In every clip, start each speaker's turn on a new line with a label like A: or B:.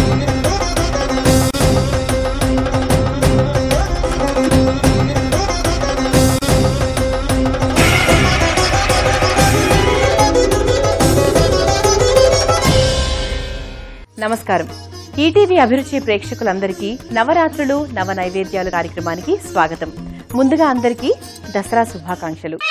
A: నమస్కారం ఈటీవీ అభిరుచి ప్రేక్షకులందరికీ నవరాత్రులు నవ నైవేద్యాలు కార్యక్రమానికి స్వాగతం ముందుగా అందరికీ దసరా శుభాకాంక్షలు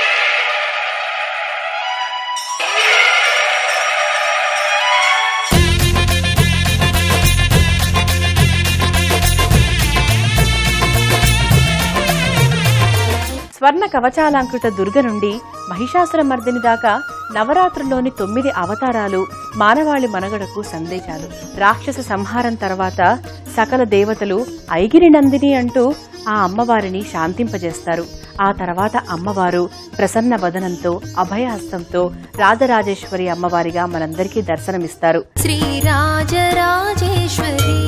A: స్వర్ణ కవచాలంకృత దుర్గ నుండి మహిషాసుర మర్దిని దాకా నవరాత్రుల్లోని తొమ్మిది అవతారాలు మానవాళి మనగడకు సందేశాలు రాక్షస సంహారం తర్వాత సకల దేవతలు ఐగిరి నందిని అంటూ ఆ అమ్మవారిని శాంతింపజేస్తారు ఆ తర్వాత అమ్మవారు ప్రసన్న వదనంతో అభయహస్తంతో రాజరాజేశ్వరి అమ్మవారిగా మనందరికీ దర్శనమిస్తారు
B: श्रीराजराजेश्वरी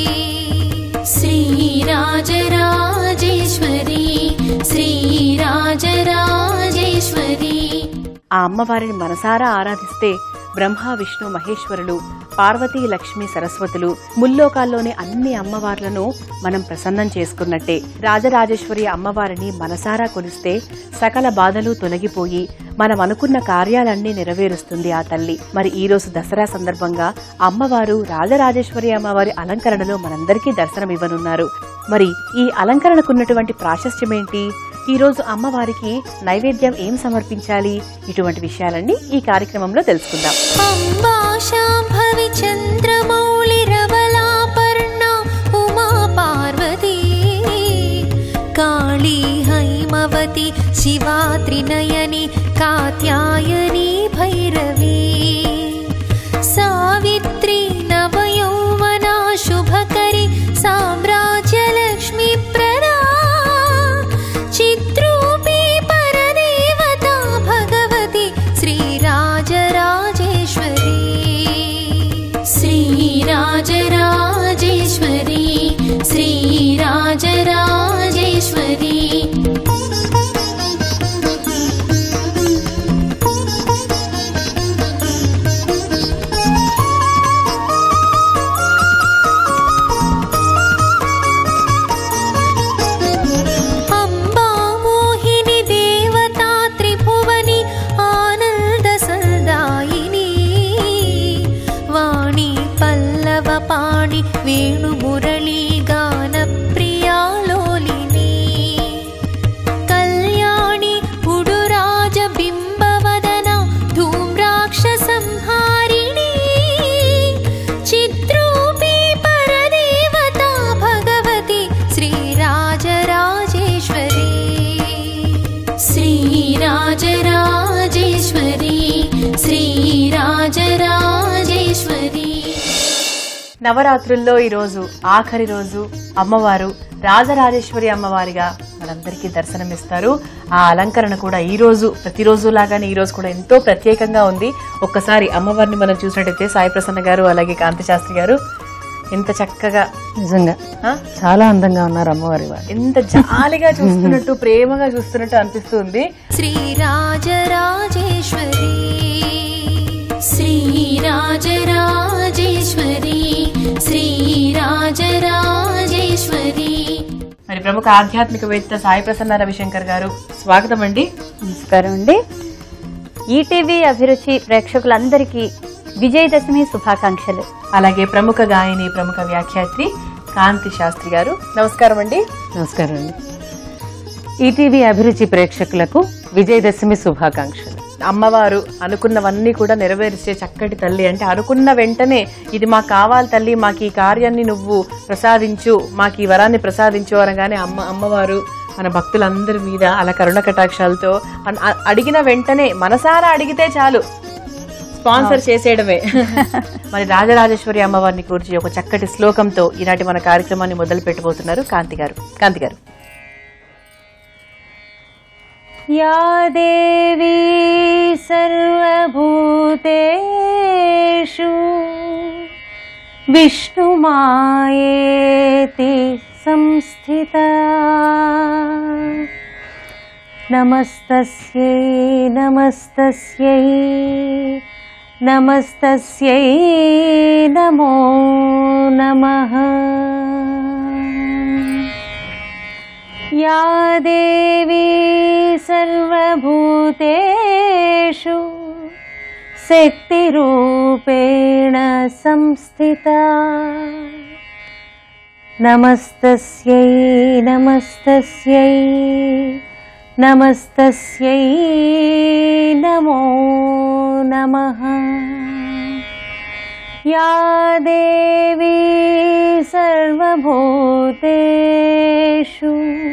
B: श्रीराजराजेश्वरी श्रीराजराजेश्वरी
A: ఆ అమ్మవారిని మనసారా ఆరాధిస్తే బ్రహ్మ విష్ణు మహేశ్వరులు పార్వతీ లక్ష్మి సరస్వతులు ముల్లోకాల్లోని అన్ని అమ్మవార్లను మనం ప్రసన్నం చేసుకున్నట్టే రాజరాజేశ్వరి అమ్మవారిని మనసారా కొలిస్తే సకల బాధలు తొలగిపోయి మనం అనుకున్న కార్యాలన్నీ నెరవేరుస్తుంది ఆ తల్లి మరి ఈ రోజు దసరా సందర్భంగా అమ్మవారు రాజరాజేశ్వరి అమ్మవారి అలంకరణలో మనందరికీ దర్శనమివ్వనున్నారు మరి ఈ అలంకరణకున్నటువంటి ప్రాశస్త్యమేంటి ఈ రోజు అమ్మవారికి నైవేద్యం ఏం సమర్పించాలి ఇటువంటి విషయాలన్నీ ఈ కార్యక్రమంలో తెలుసుకుందాం
B: अम्बा शाम्भवि चन्द्रमौलिरवलापर्णा उमा पार्वती काली हैमवती शिवा त्रिनयनी कात्यायनी भैरवी सावित्री नवयौवना शुभकरी साम्राज्यलक्ष्मीप्रदा चित्रूपी परदेवता भगवती श्रीराजराजेश्वरी श्रीराजराजेश्वरी श्रीराजराजेश्वरी अम्बा मोहिनी देवता त्रिभुवनि आनन्दसल्दायिनी वाणी पल्लवपाणि वेणुमुरली गानप्रिया लोलिनी कल्याणि उडुराजबिम्बवदना धूम्राक्षसंहारिणी चित्रूपी परदेवता भगवती श्रीराजराजेश्वरी श्रीराजराजेश्वरी श्रीराजराजेश्वरी
A: నవరాత్రుల్లో ఈ రోజు ఆఖరి రోజు అమ్మవారు రాజరాజేశ్వరి అమ్మవారిగా మనందరికీ దర్శనమిస్తారు ఆ అలంకరణ కూడా ఈ రోజు ప్రతిరోజు లాగానే ఈ రోజు కూడా ఎంతో ప్రత్యేకంగా ఉంది ఒక్కసారి అమ్మవారిని మనం చూసినట్టయితే సాయి ప్రసన్న గారు అలాగే కాంతి శాస్త్రి గారు ఎంత చక్కగా
C: నిజంగా
A: ఆ,
C: చాలా అందంగా ఉన్నారు అమ్మవారి వారు
A: ఎంత జాలిగా చూస్తున్నట్టు ప్రేమగా చూస్తున్నట్టు అనిపిస్తుంది
B: श्रीराजराजेश्वरी श्रीराजराजेश्वरी श्रीराजराजेश्वरी
A: మరి ప్రముఖ ఆధ్యాత్మికవేత్త సాయి ప్రసన్న రవిశంకర్ గారు స్వాగతం అండి
D: నమస్కారం అండి ఈటీవీ అభిరుచి ప్రేక్షకులందరికీ విజయదశమి శుభాకాంక్షలు
A: అలాగే ప్రముఖ గాయని ప్రముఖ వ్యాఖ్యాత్రి కాంతి శాస్త్రి గారు నమస్కారం అండి
C: నమస్కారం అండి ఈటీవీ అభిరుచి ప్రేక్షకులకు విజయదశమి శుభాకాంక్షలు
A: అమ్మవారు అనుకున్నవన్నీ కూడా నెరవేర్చే చక్కటి తల్లి అంటే అనుకున్న వెంటనే ఇది మాకు కావాలి తల్లి మాకు ఈ కార్యాన్ని నువ్వు ప్రసాదించు మాకు ఈ వరాన్ని ప్రసాదించు అనగానే అమ్మ అమ్మవారు మన భక్తులందరి మీద అలా కరుణ కటాక్షాలతో అన్- అ- అడిగిన వెంటనే మనసారా అడిగితే చాలు స్పాన్సర్ చేసేయడమే మరి రాజరాజేశ్వరి అమ్మవారిని గురించి ఒక చక్కటి శ్లోకంతో ఈనాటి మన కార్యక్రమాన్ని మొదలు పెట్టబోతున్నారు కాంతి గారు కాంతి గారు
D: या देवी सर्वभूतेषु विष्णुमायेति संस्थिता नमस्तस्यै नमस्तस्यै नमस्तस्यै नमो नमः या देवी सर्वभूतेषु शक्तिरूपेण संस्थिता नमस्तस्यै नमस्तस्यै नमस्तस्यै नमो नमः या देवी सर्वभूतेषु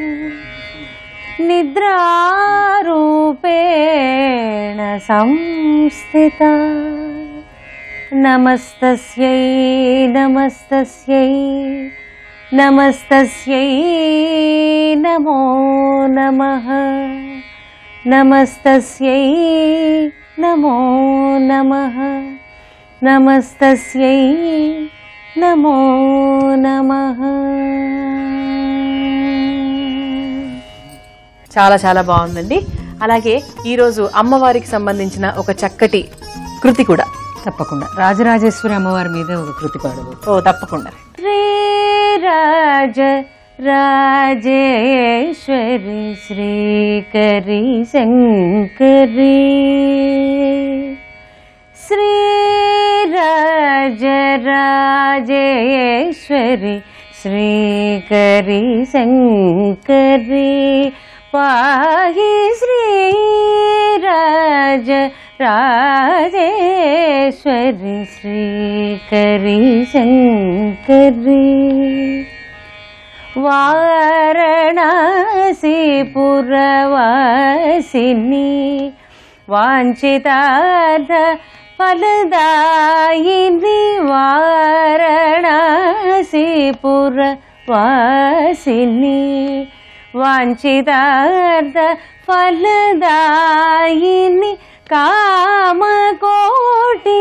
D: निद्रारूपेण संस्थिता नमस्तस्यै नमस्तस्यै नमस्तस्यै नमो नमः नमस्तस्यै नमो नमः नमस्तस्यै नमो नमः
A: చాలా చాలా బాగుందండి అలాగే ఈరోజు అమ్మవారికి సంబంధించిన ఒక చక్కటి కృతి కూడా
C: తప్పకుండా రాజరాజేశ్వరి అమ్మవారి మీద ఒక కృతి పాడబోతు
A: ఓ తప్పకుండా
D: श्रीराज राजेश्वरि श्रीकरि शङ्करी श्रीराज राजेश्वरि श्रीकरि शङ्करी पाहि श्रीराज राजेश्वरि श्रीकरि शङ्करी वाराणसीपुरवासिनी वाञ्छितार्थ फलदायिनी वाराणसीपुरवासिनी वाञ्छितार्थ फलदायिनी कामकोटि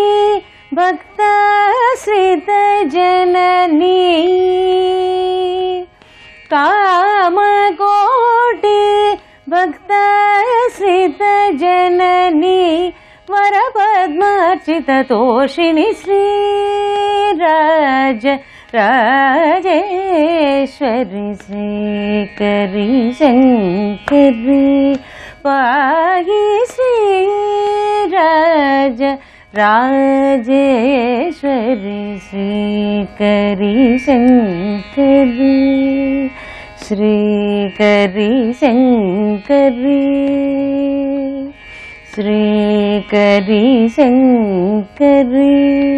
D: भक्ताश्रितजननी कामकोटि भक्ताश्रितजननी वरपद्मार्चिततोषिणि श्रीराज राजेश्वरि श्रीकरि शङ्करी पाहि श्रीराज राजेश्वरि श्रीकरि शङ्करी श्रीकरि शङ्करी श्रीकरि शङ्करी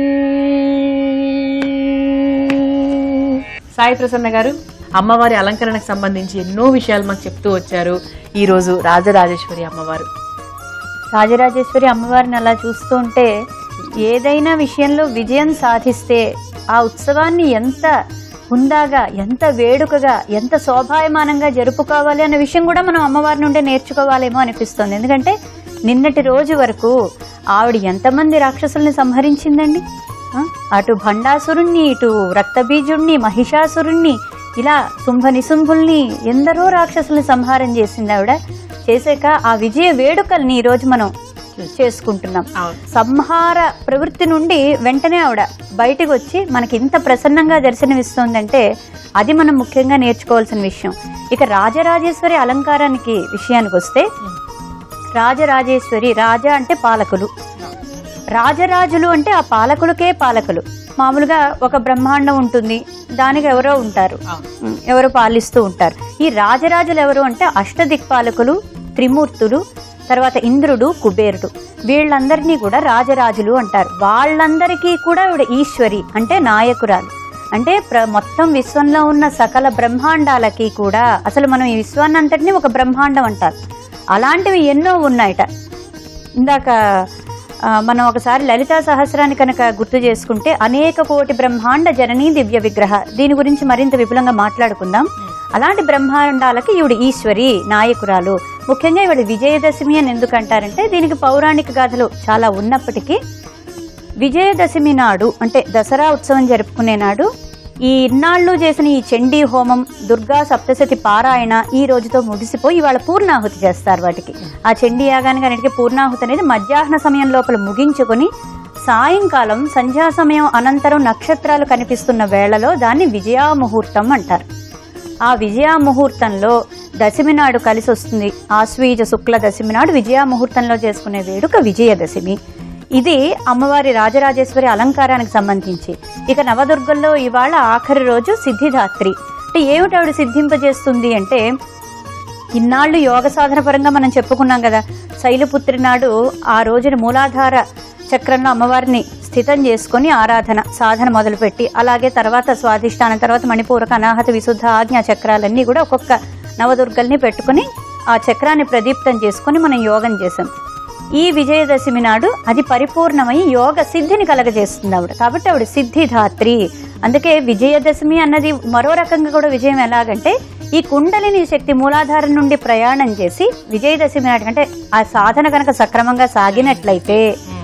A: సాయి ప్రసన్న గారు అమ్మవారి అలంకరణకు సంబంధించి ఎన్నో విషయాలు మాకు చెప్తూ వచ్చారు ఈ రోజు రాజరాజేశ్వరి అమ్మవారు
D: రాజరాజేశ్వరి అమ్మవారిని అలా చూస్తూ ఉంటే ఏదైనా విషయంలో విజయం సాధిస్తే ఆ ఉత్సవాన్ని ఎంత హుందాగా ఎంత వేడుకగా ఎంత శోభాయమానంగా జరుపుకోవాలి అనే విషయం కూడా మనం అమ్మవారి నుండే నేర్చుకోవాలేమో అనిపిస్తుంది ఎందుకంటే నిన్నటి రోజు వరకు ఆవిడ ఎంతమంది రాక్షసుల్ని సంహరించిందండి ఆ? అటు భండాసురుణ్ణి ఇటు రక్తబీజుణ్ణి మహిషాసురుణ్ణి ఇలా శుంభ నిశుంభుల్ని ఎందరో రాక్షసుల్ని సంహారం చేసింది ఆవిడ చేసాక ఆ విజయ వేడుకల్ని ఈ రోజు మనం చేసుకుంటున్నాం
A: అవును.
D: సంహార ప్రవృత్తి నుండి వెంటనే ఆవిడ బయటకు వచ్చి మనకి ఇంత ప్రసన్నంగా దర్శనమిస్తుందంటే అది మనం ముఖ్యంగా నేర్చుకోవాల్సిన విషయం ఇక రాజరాజేశ్వరి అలంకారానికి విషయానికి వస్తే రాజరాజేశ్వరి రాజ అంటే పాలకులు రాజరాజులు అంటే ఆ పాలకులకే పాలకులు మామూలుగా ఒక బ్రహ్మాండం ఉంటుంది దానికి ఎవరో ఉంటారు ఉం, ఎవరో పాలిస్తూ ఉంటారు ఈ రాజరాజులు ఎవరు అంటే అష్టదిక్పాలకులు త్రిమూర్తులు తర్వాత ఇంద్రుడు కుబేరుడు వీళ్ళందరినీ కూడా రాజరాజులు అంటారు వాళ్ళందరికీ కూడా ఈవిడ ఈశ్వరి అంటే నాయకురాలు అంటే ప్ర మొత్తం విశ్వంలో ఉన్న సకల బ్రహ్మాండాలకి కూడా అసలు మనం ఈ విశ్వాన్నంతటినీ ఒక బ్రహ్మాండం అంటారు అలాంటివి ఎన్నో ఉన్నాయట ఇందాక ఆ, మనం ఒకసారి లలితా సహస్రాన్ని కనుక గుర్తు చేసుకుంటే అనేక కోటి బ్రహ్మాండ జననీ దివ్య విగ్రహ దీని గురించి మరింత విపులంగా మాట్లాడుకుందాం అలాంటి బ్రహ్మాండాలకి ఈవిడ ఈశ్వరి నాయకురాలు ముఖ్యంగా ఈవిడ విజయదశమి అని ఎందుకు అంటారంటే దీనికి పౌరాణిక గాథలు చాలా ఉన్నప్పటికీ విజయదశమి నాడు అంటే దసరా ఉత్సవం జరుపుకునే నాడు ఈ ఇన్నాళ్ళు చేసిన ఈ చండీ హోమం దుర్గా సప్తశతి పారాయణ ఈ రోజుతో ముగిసిపోయి ఇవాళ పూర్ణాహుతి చేస్తారు వాటికి ఆ చండీ యాగానికి అన్నిటికీ పూర్ణాహుతి అనేది మధ్యాహ్న సమయం లోపల ముగించుకొని సాయంకాలం సంధ్యా సమయం అనంతరం నక్షత్రాలు కనిపిస్తున్న వేళలో దాన్ని విజయా ముహూర్తం అంటారు ఆ విజయా ముహూర్తంలో దశమి నాడు కలిసి వస్తుంది ఆశ్వీజ శుక్ల దశమి నాడు విజయా ముహూర్తంలో చేసుకునే వేడుక విజయదశమి ఇది అమ్మవారి రాజరాజేశ్వరి అలంకారానికి సంబంధించి ఇక నవదుర్గల్లో ఇవాళ ఆఖరి రోజు సిద్ధిదాత్రి అంటే ఏమిటి ఆవిడ సిద్ధింపజేస్తుంది అంటే ఇన్నాళ్ళు యోగ సాధన పరంగా మనం చెప్పుకున్నాం కదా శైలపుత్రి నాడు ఆ రోజున మూలాధార చక్రంలో అమ్మవారిని స్థితం చేసుకొని ఆరాధన సాధన మొదలుపెట్టి అలాగే తర్వాత స్వాధిష్టానం తర్వాత మణిపూరక అనాహత విశుద్ధ ఆజ్ఞా చక్రాలన్నీ కూడా ఒక్కొక్క నవదుర్గల్ని పెట్టుకొని ఆ చక్రాన్ని ప్రదీప్తం చేసుకొని మనం యోగం చేసాం ఈ విజయదశమి నాడు అది పరిపూర్ణమై యోగ సిద్ధిని కలగజేస్తుంది ఆవిడ కాబట్టి ఆవిడ సిద్ధిధాత్రి అందుకే విజయదశమి అన్నది మరో రకంగా కూడా విజయం ఎలాగంటే ఈ కుండలిని శక్తి మూలాధారం నుండి ప్రయాణం చేసి విజయదశమి నాటి అంటే ఆ సాధన కనుక సక్రమంగా సాగినట్లయితే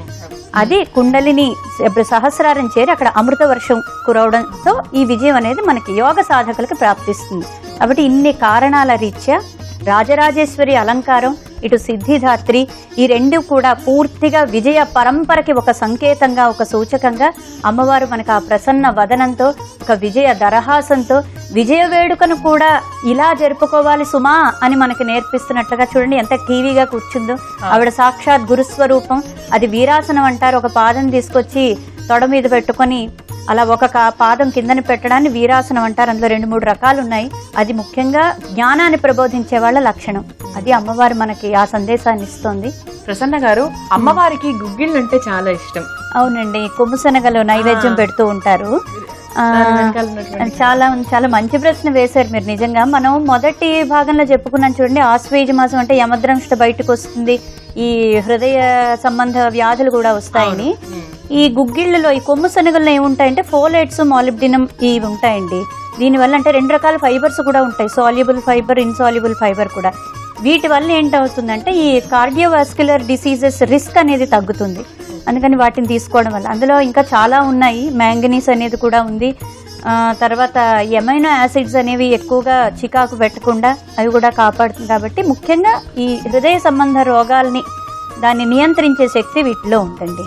D: అది కుండలిని ఇప్పుడు సహస్రారం చేరి అక్కడ అమృత వర్షం కురవడంతో ఈ విజయం అనేది మనకి యోగ సాధకులకు ప్రాప్తిస్తుంది కాబట్టి ఇన్ని కారణాల రీత్యా రాజరాజేశ్వరి అలంకారం ఇటు సిద్ధిధాత్రి ఈ రెండు కూడా పూర్తిగా విజయ పరంపరకి ఒక సంకేతంగా ఒక సూచకంగా అమ్మవారు మనకు ఆ ప్రసన్న వదనంతో ఒక విజయ దరహాసంతో విజయ వేడుకను కూడా ఇలా జరుపుకోవాలి సుమా అని మనకి నేర్పిస్తున్నట్లుగా చూడండి ఎంత టీవీగా కూర్చుందో ఆవిడ సాక్షాత్ గురుస్వరూపం అది వీరాసనం అంటారు ఒక పాదం తీసుకొచ్చి తొడ మీద పెట్టుకొని అలా ఒక కా- పాదం కిందని పెట్టడాన్ని వీరాసనం అంటారు అందులో రెండు మూడు రకాలు ఉన్నాయి అది ముఖ్యంగా జ్ఞానాన్ని ప్రబోధించే వాళ్ళ లక్షణం అది అమ్మవారు మనకి ఆ సందేశాన్ని ఇస్తోంది
A: ప్రసన్న గారు అమ్మవారికి గుగ్గిళ్ళు అంటే చాలా ఇష్టం
D: అవునండి కొమ్ముశనగలు నైవేద్యం పెడుతూ ఉంటారు ఆ,
A: దాని వెనకాల ఉన్నటువంటి
D: చాలా చాలా మంచి ప్రశ్న వేశారు మీరు నిజంగా మనం మొదటి భాగంలో చెప్పుకున్నాం చూడండి ఆశ్వేజ మాసం అంటే యమద్రంష్ట బయటకు వస్తుంది ఈ హృదయ సంబంధ వ్యాధులు కూడా వస్తాయని ఈ గుగ్గిళ్ళలో ఈ కొమ్ము శనగల్లో ఏముంటాయంటే ఫోలేట్స్ మాలిబ్డినం ఇవి ఉంటాయండి దీనివల్ల అంటే రెండు రకాల ఫైబర్స్ కూడా ఉంటాయి సాల్యుబుల్ ఫైబర్ ఇన్సాల్యుబుల్ ఫైబర్ కూడా వీటి వల్ల ఏంటవుతుందంటే ఈ కార్డియోవాస్క్యులర్ డిసీజెస్ రిస్క్ అనేది తగ్గుతుంది అందుకని వాటిని తీసుకోవడం వల్ల అందులో ఇంకా చాలా ఉన్నాయి మ్యాంగనీస్ అనేది కూడా ఉంది ఆ, తర్వాత ఎమైనో యాసిడ్స్ అనేవి ఎక్కువగా చికాకు పెట్టకుండా అవి కూడా కాపాడుతుంది కాబట్టి ముఖ్యంగా ఈ హృదయ సంబంధ రోగాల్ని దాన్ని నియంత్రించే శక్తి వీటిలో ఉంటుంది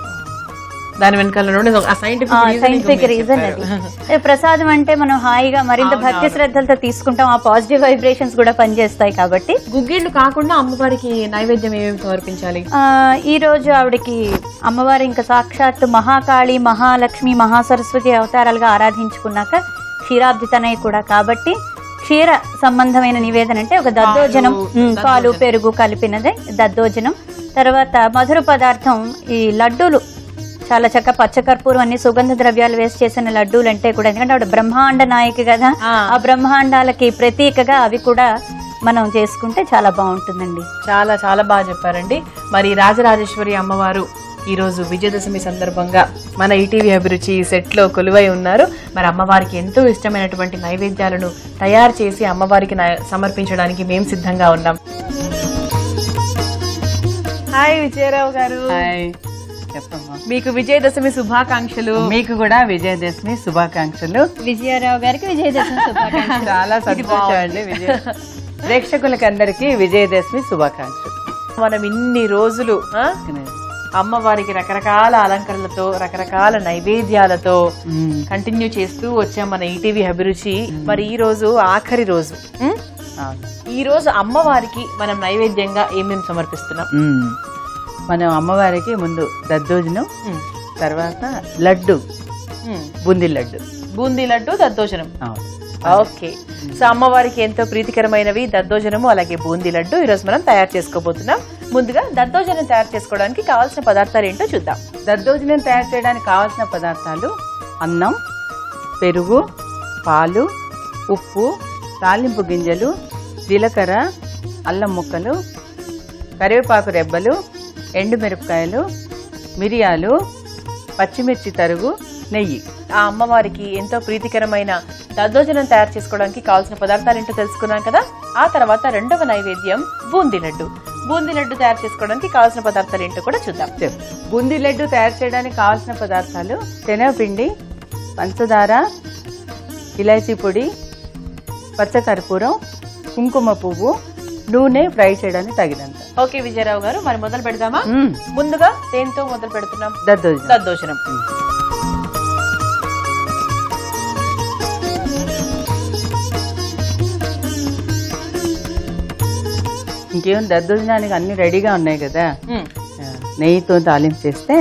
A: దాని వెనకాల నుండి ఒక సైంటిఫిక్
D: సైంటిఫిక్ రీజన్ అది ఏ, ప్రసాదం అంటే మనం హాయిగా మరింత భక్తి శ్రద్ధలతో తీసుకుంటాం ఆ పాజిటివ్ వైబ్రేషన్స్ కూడా పనిచేస్తాయి కాబట్టి
A: గుగ్గిళ్ళు కాకుండా అమ్మవారికి నైవేద్యం ఏమేమి సమర్పించాలి
D: ఆ, ఈ రోజు ఆవిడకి అమ్మవారి ఇంకా సాక్షాత్ మహాకాళి మహాలక్ష్మి మహాసరస్వతి అవతారాలుగా ఆరాధించుకున్నాక క్షీరాబ్ది తనయ కూడా కాబట్టి క్షీర సంబంధమైన నివేదన అంటే ఒక దద్దోజనం ఉమ్, పాలు పెరుగు కలిపినదే దద్దోజనం తర్వాత మధుర పదార్థం ఈ లడ్డూలు చాలా చక్క పచ్చకర్పూరం అన్ని సుగంధ ద్రవ్యాలు వేసి చేసిన లడ్డూలు అంటే కూడా ఎందుకంటే ఆవిడ బ్రహ్మాండ నాయకి కదా
A: ఆ.
D: ఆ బ్రహ్మాండాలకి ప్రతీకగా అవి కూడా మనం చేసుకుంటే చాలా బాగుంటుందండి
A: చాలా చాలా బాగా చెప్పారండి మరి రాజరాజేశ్వరి అమ్మవారు ఈ రోజు విజయదశమి సందర్భంగా మన ఈటీవీ అభిరుచి సెట్ లో కొలువై ఉన్నారు మరి అమ్మవారికి ఎంతో ఇష్టమైనటువంటి నైవేద్యాలను తయారు చేసి అమ్మవారికి నై- సమర్పించడానికి మేము సిద్ధంగా ఉన్నాం హాయ్ విజయరావు గారు
E: హాయ్ చెప్పమ్మా
A: మీకు విజయదశమి శుభాకాంక్షలు
E: మీకు కూడా విజయదశమి శుభాకాంక్షలు
D: విజయరావు గారికి విజయదశమి శుభాకాంక్షలు
E: చాలా సంతోషం అండి విజయ ప్రేక్షకులకి అందరికీ విజయదశమి శుభాకాంక్షలు
A: మనం ఇన్ని రోజులు ఆ, అమ్మవారికి రకరకాల అలంకరణలతో రకరకాల నైవేద్యాలతో
E: మ్మ్.
A: కంటిన్యూ చేస్తూ వచ్చాం మన ఈటీవీ అభిరుచి మరి ఈ రోజు ఆఖరి రోజు ఉం?
E: అవును.
A: ఈ రోజు అమ్మవారికి మనం నైవేద్యంగా ఏమేమి సమర్పిస్తున్నాం
E: మ్మ్. మనం అమ్మవారికి ముందు దద్దోజనం
A: ఉం.
E: తర్వాత లడ్డు
A: ఉం.
E: బూందీ లడ్డు
A: బూందీ లడ్డు దద్దోజనం
E: అవును.
A: ఓకే సో అమ్మవారికి ఎంతో ప్రీతికరమైనవి దద్దోజనము అలాగే బూందీ లడ్డు ఈ రోజు మనం తయారు చేసుకోబోతున్నాం ముందుగా దద్దోజనం తయారు చేసుకోవడానికి కావాల్సిన పదార్థాలు ఏంటో చూద్దాం
E: దద్దోజనం తయారు చేయడానికి కావాల్సిన పదార్థాలు అన్నం పెరుగు పాలు ఉప్పు తాలింపు గింజలు జీలకర్ర అల్లం ముక్కలు కరివేపాకు రెబ్బలు ఎండుమిరపకాయలు మిరియాలు పచ్చిమిర్చి తరుగు నెయ్యి
A: ఆ అమ్మవారికి ఎంతో ప్రీతికరమైన దద్దోజనం తయారు చేసుకోవడానికి కావాల్సిన పదార్థాలు ఏంటో తెలుసుకున్నాం కదా ఆ తర్వాత రెండవ నైవేద్యం బూందీ లడ్డు బూందీ లడ్డు తయారు చేసుకోవడానికి కావాల్సిన పదార్థాలు ఏంటో కూడా చూద్దాం
E: చెప్పు బూందీ లడ్డు తయారు చేయడానికి కావాల్సిన పదార్థాలు శనగపిండి పంచదార ఇలాచీ పొడి పచ్చకర్పూరం కుంకుమ పువ్వు నూనె ఫ్రై చేయడానికి తగినంత
A: ఓకే విజయరావు గారు మరి మొదలు పెడదామా
E: మ్మ్.
A: ముందుగా దేంతో మొదలు పెడుతున్నాం
E: దద్దోజనం
A: దద్దోజనం
E: ఇంకేం దద్దోజనానికి అన్ని రెడీగా ఉన్నాయి కదా
A: మ్మ్.
E: ఆ, నెయ్యితో తాలింపు చేస్తే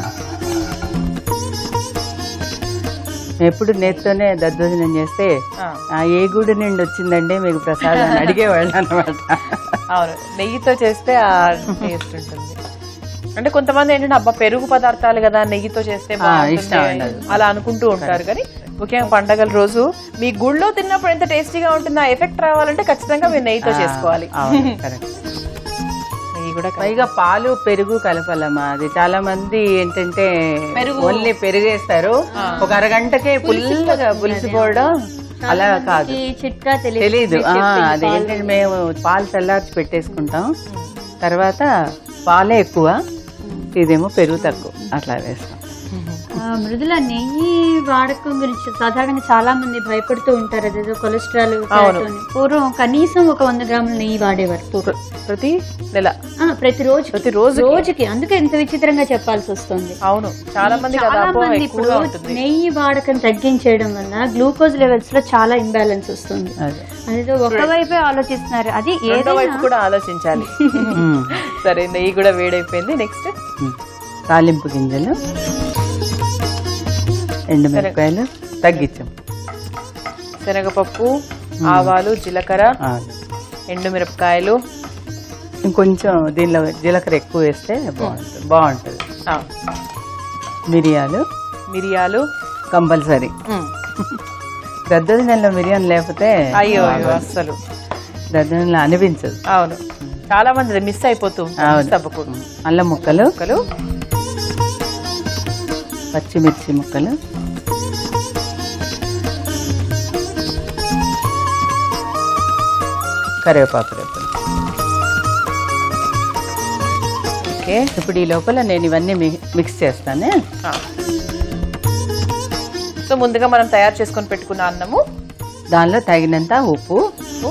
E: ఎప్పుడు నెయ్యితోనే దద్దోజనం చేస్తే
A: ఆ.
E: ఆ, ఏ గుడి నుండి వచ్చిందండి మీకు ప్రసాదం అని అడిగేవాళ్ళు అనమాట
A: అవును నెయ్యితో చేస్తే ఆ టేస్ట్ ఉంటుంది అంటే కొంతమంది ఏంటంటే అబ్బా పెరుగు పదార్థాలు కదా నెయ్యితో చేస్తే బాగుంటుంది
E: ఇష్టం ఉండదు.
A: అలా అనుకుంటూ ఉంటారు కానీ ముఖ్యంగా పండగల రోజు మీ గుళ్ళో తిన్నప్పుడు ఎంత టేస్టీగా ఉంటుంది ఆ ఎఫెక్ట్ రావాలంటే ఖచ్చితంగా మీరు నెయ్యితో చేసుకోవాలి
E: కరెక్ట్
A: నెయ్యి కూడా కరెక్ట్.
E: పైగా పాలు పెరుగు కలపాలమ్మా అది చాలా మంది ఏంటంటే
A: పెరుగు.
E: ఓన్లీ పెరుగేస్తారు ఒక అరగంటకే పుల్లగా పులిసిపోవడం అలా కాదు
D: ఈ చిట్కా తెలియదు
E: తెలీదు ఆ, అది ఏంటంటే మేము పాలు చల్లార్చి పెట్టేసుకుంటాం తర్వాత పాలే ఎక్కువ ఇదేమో పెరుగు తక్కువ అట్లా వేస్తాం
D: ఆ, మృదుల నెయ్యి వాడకం గురించి సాధారణంగా చాలా మంది భయపడుతూ ఉంటారు అదేదో కొలెస్ట్రాల్ fat అని. పూర్వం కనీసం ఒక వంద గ్రాముల నెయ్యి వాడేవారు పూర్వం
A: ప్రతి నెల
D: ఆ, ప్రతిరోజు
A: ప్రతిరోజుకి?
D: రోజుకి అందుకే ఇంత విచిత్రంగా చెప్పాల్సి వస్తుంది
A: అవును చాలా మంది
D: చాలా
A: దాదాపు
D: మంది ఇప్పుడు
A: ఎక్కువగా ఉంటుంది
D: నెయ్యి వాడకం తగ్గించేయడం వల్ల గ్లూకోజ్ లెవెల్స్ లో చాలా ఇంబ్యాలెన్స్ వస్తుంది
E: అదే
D: అదేదో ఒకవైపే ఆలోచిస్తున్నారు అది
A: రెండో వైపు
D: ఏదైనా
A: కూడా ఆలోచించాలి
E: ఉమ్.
A: సరే నెయ్యి కూడా వేడైపోయింది నెక్స్ట్
E: ఉమ్. తాలింపు గింజలు ఎండుమిరపకాయలు తగ్గించాం
A: శనగపప్పు ఆవాలు జీలకర్ర
E: ఆ,
A: ఎండుమిరపకాయలు
E: ఇంకొంచెం దీనిలో జీలకర్ర ఎక్కువ వేస్తే బాగుంటుంది బాగుంటుంది
A: ఆ,
E: మిరియాలు
A: మిరియాలు
E: కంపల్సరీ
A: ఉమ్.
E: దద్దోజనంలో మిరియాలు లేకపోతే
A: అయ్యో అయ్యో అస్సలు
E: దద్దోజనంలో అనిపించదు
A: అవును చాలా మంది మిస్ అయిపోతూ ఉంటారు
E: అవును.
A: మిస్ అవ్వకూడదు
E: అల్లం ముక్కలు
A: ముక్కలు
E: పచ్చిమిర్చి ముక్కలు కరివేపాకు రేపులు
A: ఓకే
E: ఇప్పుడు ఈ లోపల నేను ఇవన్నీ మి- మిక్స్ చేస్తాను
A: ఆ. సో ముందుగా మనం తయారు చేసుకొని పెట్టుకున్న అన్నము
E: దానిలో తగినంత ఉప్పు
A: ఉప్పు,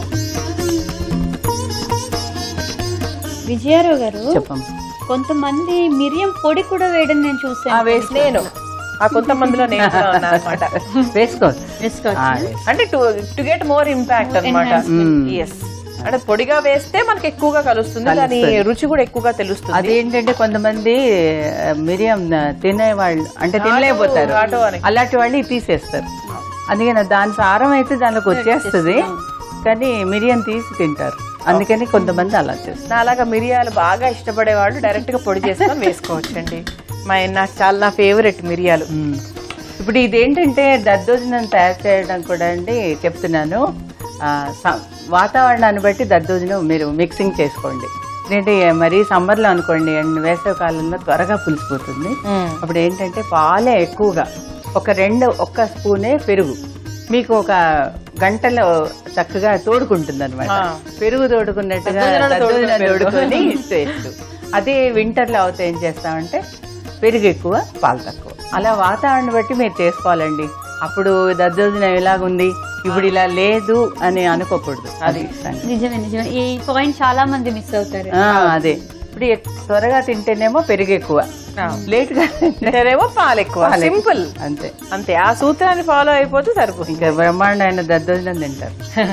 D: విజయారావు గారు
E: చెప్పం
D: కొంతమంది మిరియం పొడి కూడా వేయడం నేను
A: ఆ
D: చూసాను
A: వేసి నేను ఆ కొంతమందిలో నేను కూడా ఉన్నా అనమాట
E: వేసుకోవచ్చు
D: వేసుకోవచ్చు.
E: ఆ, వేసుకో.
A: అంటే to to get more impact అనమాట ఎస్ అంటే పొడిగా వేస్తే మనకి ఎక్కువగా కలుస్తుంది దాని
E: కలుస్తుంది.
A: రుచి కూడా ఎక్కువగా తెలుస్తుంది
E: అదేంటంటే కొంతమంది ఆ, మిరియం తినేవాళ్ళు అంటే తినలేకపోతారు
A: ఘాటు అని.
E: అలాంటి వాళ్ళు ఇది తీసేస్తారు అందుకని దాని సారం అయితే దానిలోకి వచ్చేస్తుంది కానీ మిరియం తీసి తింటారు అందుకని కొంతమంది అలా చేస్తారు
A: నా అలాగా మిరియాలు బాగా ఇష్టపడే వాళ్ళు డైరెక్ట్ గా పొడి చేసుకొని వేసుకోవచ్చండి మా నాకు చాలా నా ఫేవరెట్ మిరియాలు
E: ఉమ్. ఇప్పుడు ఇదేంటంటే దద్దోజనం తయారు చేయడం కూడా అండి చెప్తున్నాను ఆ, స- వాతావరణాన్ని బట్టి దద్దోజనం మీరు మిక్సింగ్ చేసుకోండి ఏంటంటే మరీ సమ్మర్లో అనుకోండి అండ్ వేసవి కాలంలో త్వరగా పులిసిపోతుంది అప్పుడు ఏంటంటే పాలే ఎక్కువగా ఒక రెండు ఒక్క స్పూనే పెరుగు మీకు ఒక గంటలో చక్కగా తోడుకుంటుంది అనమాట
A: ఆ.
E: పెరుగు తోడుకున్నట్టుగా
A: దద్దోజనాలు
E: దద్దోజనాలు
A: తోడుకునే పెరుగు.
E: తోడుకొని ఇచ్చేయచ్చు అదే వింటర్లో అవుతే ఏం చేస్తామంటే పెరుగు ఎక్కువ పాలు తక్కువ అలా వాతావరణం బట్టి మీరు చేసుకోవాలండి అప్పుడు దద్దోజనం ఎలాగుంది ఇప్పుడు ఇలా లేదు అని అనుకోకూడదు అది సంగతి.
D: నిజమే నిజమే ఈ పాయింట్ చాలా మంది మిస్ అవుతారు
E: ఆ, అదే ఇప్పుడు ఎక్- త్వరగా తింటేనేమో పెరుగు ఎక్కువ లేట్ గా తింటే
A: తింటేనేమో పాలు ఎక్కువ
E: పాలు ఎక్కువ.
A: సింపుల్
E: అంతే
A: అంతే ఆ సూత్రాన్ని ఫాలో అయిపోతే సరిపోతుంది
E: ఇంకా బ్రహ్మాండమైన దద్దోజనం తింటారు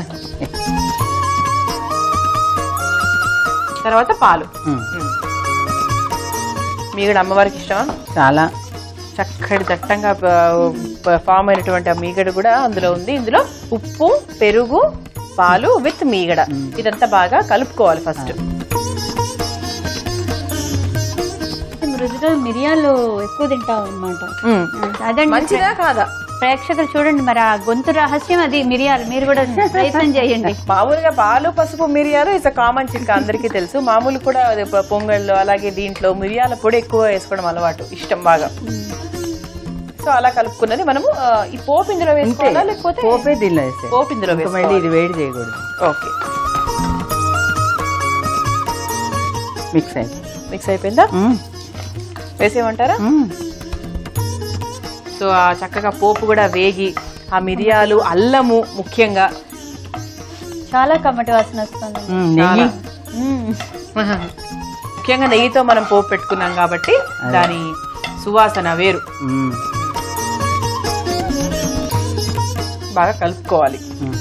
A: తర్వాత పాలు
E: ఉమ్.
A: మీగడ అమ్మవారికి ఇష్టమా
E: చాలా
A: చక్కటి దట్టంగా ప- ఫామ్ అయినటువంటి ఆ మీగడ కూడా అందులో ఉంది ఇందులో ఉప్పు పెరుగు పాలు విత్ మీగడ ఇదంతా బాగా కలుపుకోవాలి ఫస్ట్
D: అంటే మృదుగా మిరియాలు ఎక్కువ తింటాం అనమాట అదండి
A: మంచిదా కాదా
D: ప్రేక్షకులు చూడండి మరి ఆ గొంతు రహస్యం అది మిరియాలు మీరు కూడా ప్రయత్నం చేయండి
A: మామూలుగా పాలు పసుపు మిరియాలు ఇట్స్ కామన్ చిక్క అందరికీ తెలుసు మామూలు కూడా అది ప- పొంగళ్ళు అలాగే దీంట్లో మిరియాల పొడి ఎక్కువ వేసుకోవడం అలవాటు ఇష్టం బాగా సో అలా కలుపుకున్నది మనము ఆ, ఈ పోపు ఇందులో
E: అంతే
A: వేసుకోవాలా లేకపోతే
E: పోపే దీనిలో వేసే
A: పోపు ఇందులో
E: మళ్ళీ
A: వేసుకోవాలి
E: ఇది వేడి చేయకూడదు
A: ఓకే
E: మిక్స్ అయింది
A: మిక్స్ అయిపోయిందా
E: ఉమ్.
A: వేసేయమంటారా
E: ఉమ్.
A: సో ఆ చక్కగా పోపు కూడా వేగి ఆ మిరియాలు అల్లము ముఖ్యంగా
D: చాలా కమ్మటి వాసన వస్తుంది
E: ఉమ్, నెయ్యి
A: ముఖ్యంగా నెయ్యితో మనం పోపు పెట్టుకున్నాం కాబట్టి దాని సువాసన వేరు
E: ఉమ్,
A: బాగా కలుపుకోవాలి
E: ఉమ్.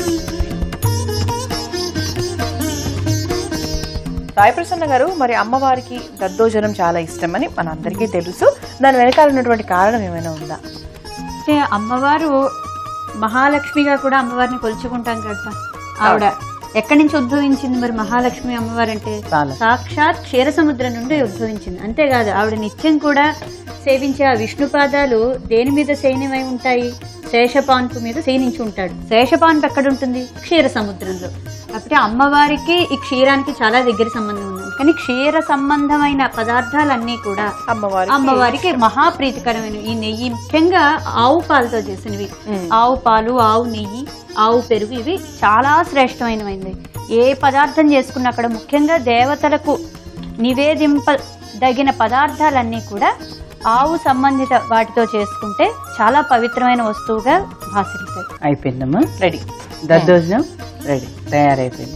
A: సాయి ప్రసన్న గారు మరి అమ్మవారికి దద్దోజనం చాలా ఇష్టమని మన అందరికీ తెలుసు దాని వెనకాల ఉన్నటువంటి కారణం ఏమైనా ఉందా
D: అంటే అమ్మవారు మహాలక్ష్మిగా కూడా అమ్మవారిని కొలుచుకుంటాం కదా ఆవిడ ఎక్కడి నుంచి ఉద్భవించింది మరి మహాలక్ష్మి అమ్మవారు అంటే
E: చాలా.
D: సాక్షాత్ క్షీర సముద్రం నుండి ఉద్భవించింది అంతేకాదు ఆవిడ నిత్యం కూడా సేవించే ఆ విష్ణు పాదాలు దేని మీద శయనమై ఉంటాయి శేషపాన్పు మీద శయనించి ఉంటాడు శేషపాన్పు ఎక్కడ ఉంటుంది క్షీర సముద్రంలో కాబట్టి అమ్మవారికి ఈ క్షీరానికి చాలా దగ్గర సంబంధం ఉంది కానీ క్షీర సంబంధమైన పదార్థాలన్నీ కూడా
A: అమ్మవారి
D: అమ్మవారికి మహాప్రీతికరమైన ఈ నెయ్యి ముఖ్యంగా ఆవు పాలతో చేసినవి ఆవు పాలు ఆవు నెయ్యి ఆవు పెరుగు ఇవి చాలా శ్రేష్టమైనవి ఏ పదార్థం చేసుకున్నా అక్కడ ముఖ్యంగా దేవతలకు నివేదింపదగిన పదార్థాలన్నీ కూడా ఆవు సంబంధిత వాటితో చేసుకుంటే చాలా పవిత్రమైన వస్తువుగా భాసిల్లుతాయి
E: అయిపోయిందమ్మా
A: రెడీ
E: దద్దోజనం రెడీ తయారైపోయింది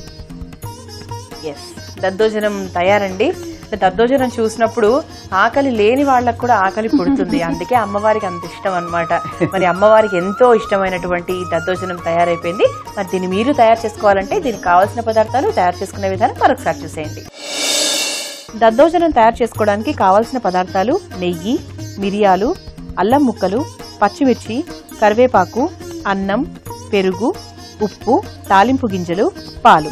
A: ఎస్ దద్దోజనం తయారండి దద్దోజనం చూసినప్పుడు ఆకలి లేని వాళ్ళకు కూడా ఆకలి పుడుతుంది అందుకే అమ్మవారికి అంత ఇష్టం అన్నమాట మరి అమ్మవారికి ఎంతో ఇష్టమైనటువంటి ఈ దద్దోజనం తయారైపోయింది మరి దీన్ని మీరు తయారు చేసుకోవాలంటే దీనికి కావాల్సిన పదార్థాలు తయారు చేసుకునే విధానం మరొకసారి చూసేయండి దద్దోజనం తయారు చేసుకోవడానికి కావాల్సిన పదార్థాలు నెయ్యి మిరియాలు అల్లం ముక్కలు పచ్చిమిర్చి కరివేపాకు అన్నం పెరుగు ఉప్పు తాలింపు గింజలు పాలు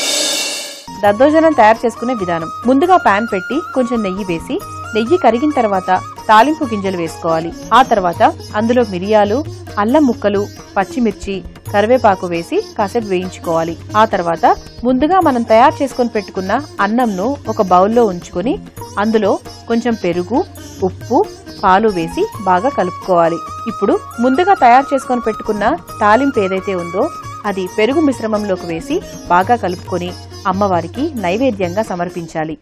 A: దద్దోజనం తయారు చేసుకునే విధానం ముందుగా పాన్ పెట్టి కొంచెం నెయ్యి వేసి నెయ్యి కరిగిన తర్వాత తాలింపు గింజలు వేసుకోవాలి ఆ తర్వాత అందులో మిరియాలు అల్లం ముక్కలు పచ్చిమిర్చి కరివేపాకు వేసి కాసేపు వేయించుకోవాలి ఆ తర్వాత ముందుగా మనం తయారు చేసుకొని పెట్టుకున్న అన్నంను ఒక బౌల్లో ఉంచుకొని అందులో కొంచెం పెరుగు ఉప్పు పాలు వేసి బాగా కలుపుకోవాలి ఇప్పుడు ముందుగా తయారు చేసుకొని పెట్టుకున్న తాలింపు ఏదైతే ఉందో అది పెరుగు మిశ్రమంలోకి వేసి బాగా కలుపుకొని అమ్మవారికి నైవేద్యంగా సమర్పించాలి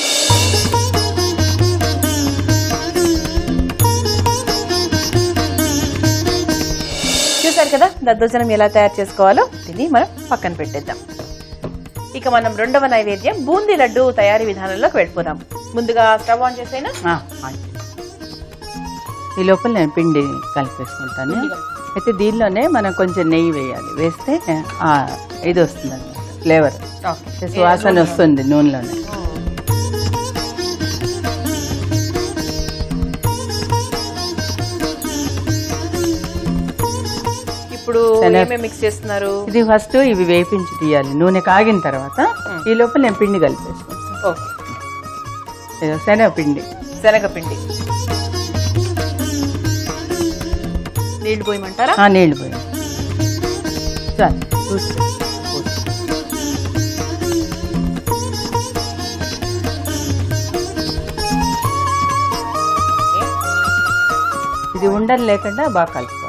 A: చూసారు కదా దద్దోజనం ఎలా తయారు చేసుకోవాలో దీన్ని మనం పక్కన పెట్టేద్దాం ఇక మనం రెండవ నైవేద్యం బూందీ లడ్డు తయారీ విధానంలోకి వెళ్ళిపోదాం ముందుగా స్టవ్ ఆన్ చేసేనా
E: ఆ, ఆన్ చేయి. ఈ లోపల నేను పిండి కలిపేసుకుంటాను అయితే దీనిలోనే మనం కొంచెం నెయ్యి వేయాలి వేస్తే ఆ, ఇది వస్తుంది అనమాట ఫ్లేవర్ సువాసన వస్తుంది నూనెలోనే
A: ఇప్పుడు
E: శనగ-
A: ఏమేమి మిక్స్ చేస్తున్నారు
E: ఇది ఫస్ట్ ఇవి వేపించి తీయాలి నూనె కాగిన తర్వాత ఈ లోపల నేను పిండి కలిపేసుకుంటాను
A: ఓకే
E: ఇదో శనగపిండి
A: శనగపిండి నీళ్లు పోయమంటారా
E: ఆ నీళ్లు పోయి చాలు చూస్తే ఇది ఉండలు లేకుండా బాగా కలుపుకోవాలి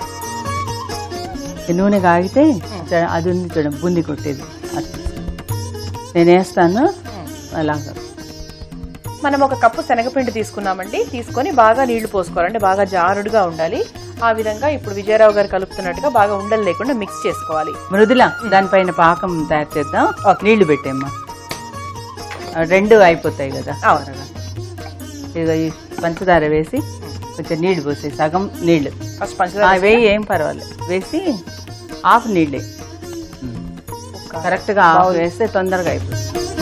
E: ఈ నూనె కాగితే చ- అది ఉంది చూడ బుంది కొట్టేది అది తీసుకో. నేను వేస్తాను అలాగా
A: మనం ఒక కప్పు శనగపిండి తీసుకున్నామండి తీసుకొని బాగా నీళ్లు పోసుకోవాలి అంటే బాగా జారుడుగా ఉండాలి ఆ విధంగా ఇప్పుడు విజయరావు గారు కలుపుతున్నట్టుగా బాగా ఉండలు లేకుండా మిక్స్ చేసుకోవాలి
E: మృదుల దానిపైన పాకం తయారు చేద్దాం నీళ్లు పెట్టేమ్మా ఆ, రెండు అయిపోతాయి కదా త్వరగా. ఇదిగో ఈ పంచదార వేసి కొంచెం నీళ్లు పోసి సగం నీళ్లు
A: ఫస్ట్
E: ఆ,
A: పంచదార
E: వేయి ఏం పర్వాలేదు వేసి హాఫ్ నీళ్ళే కరెక్ట్ గా హాఫ్ వేస్తే తొందరగా అయిపోతుంది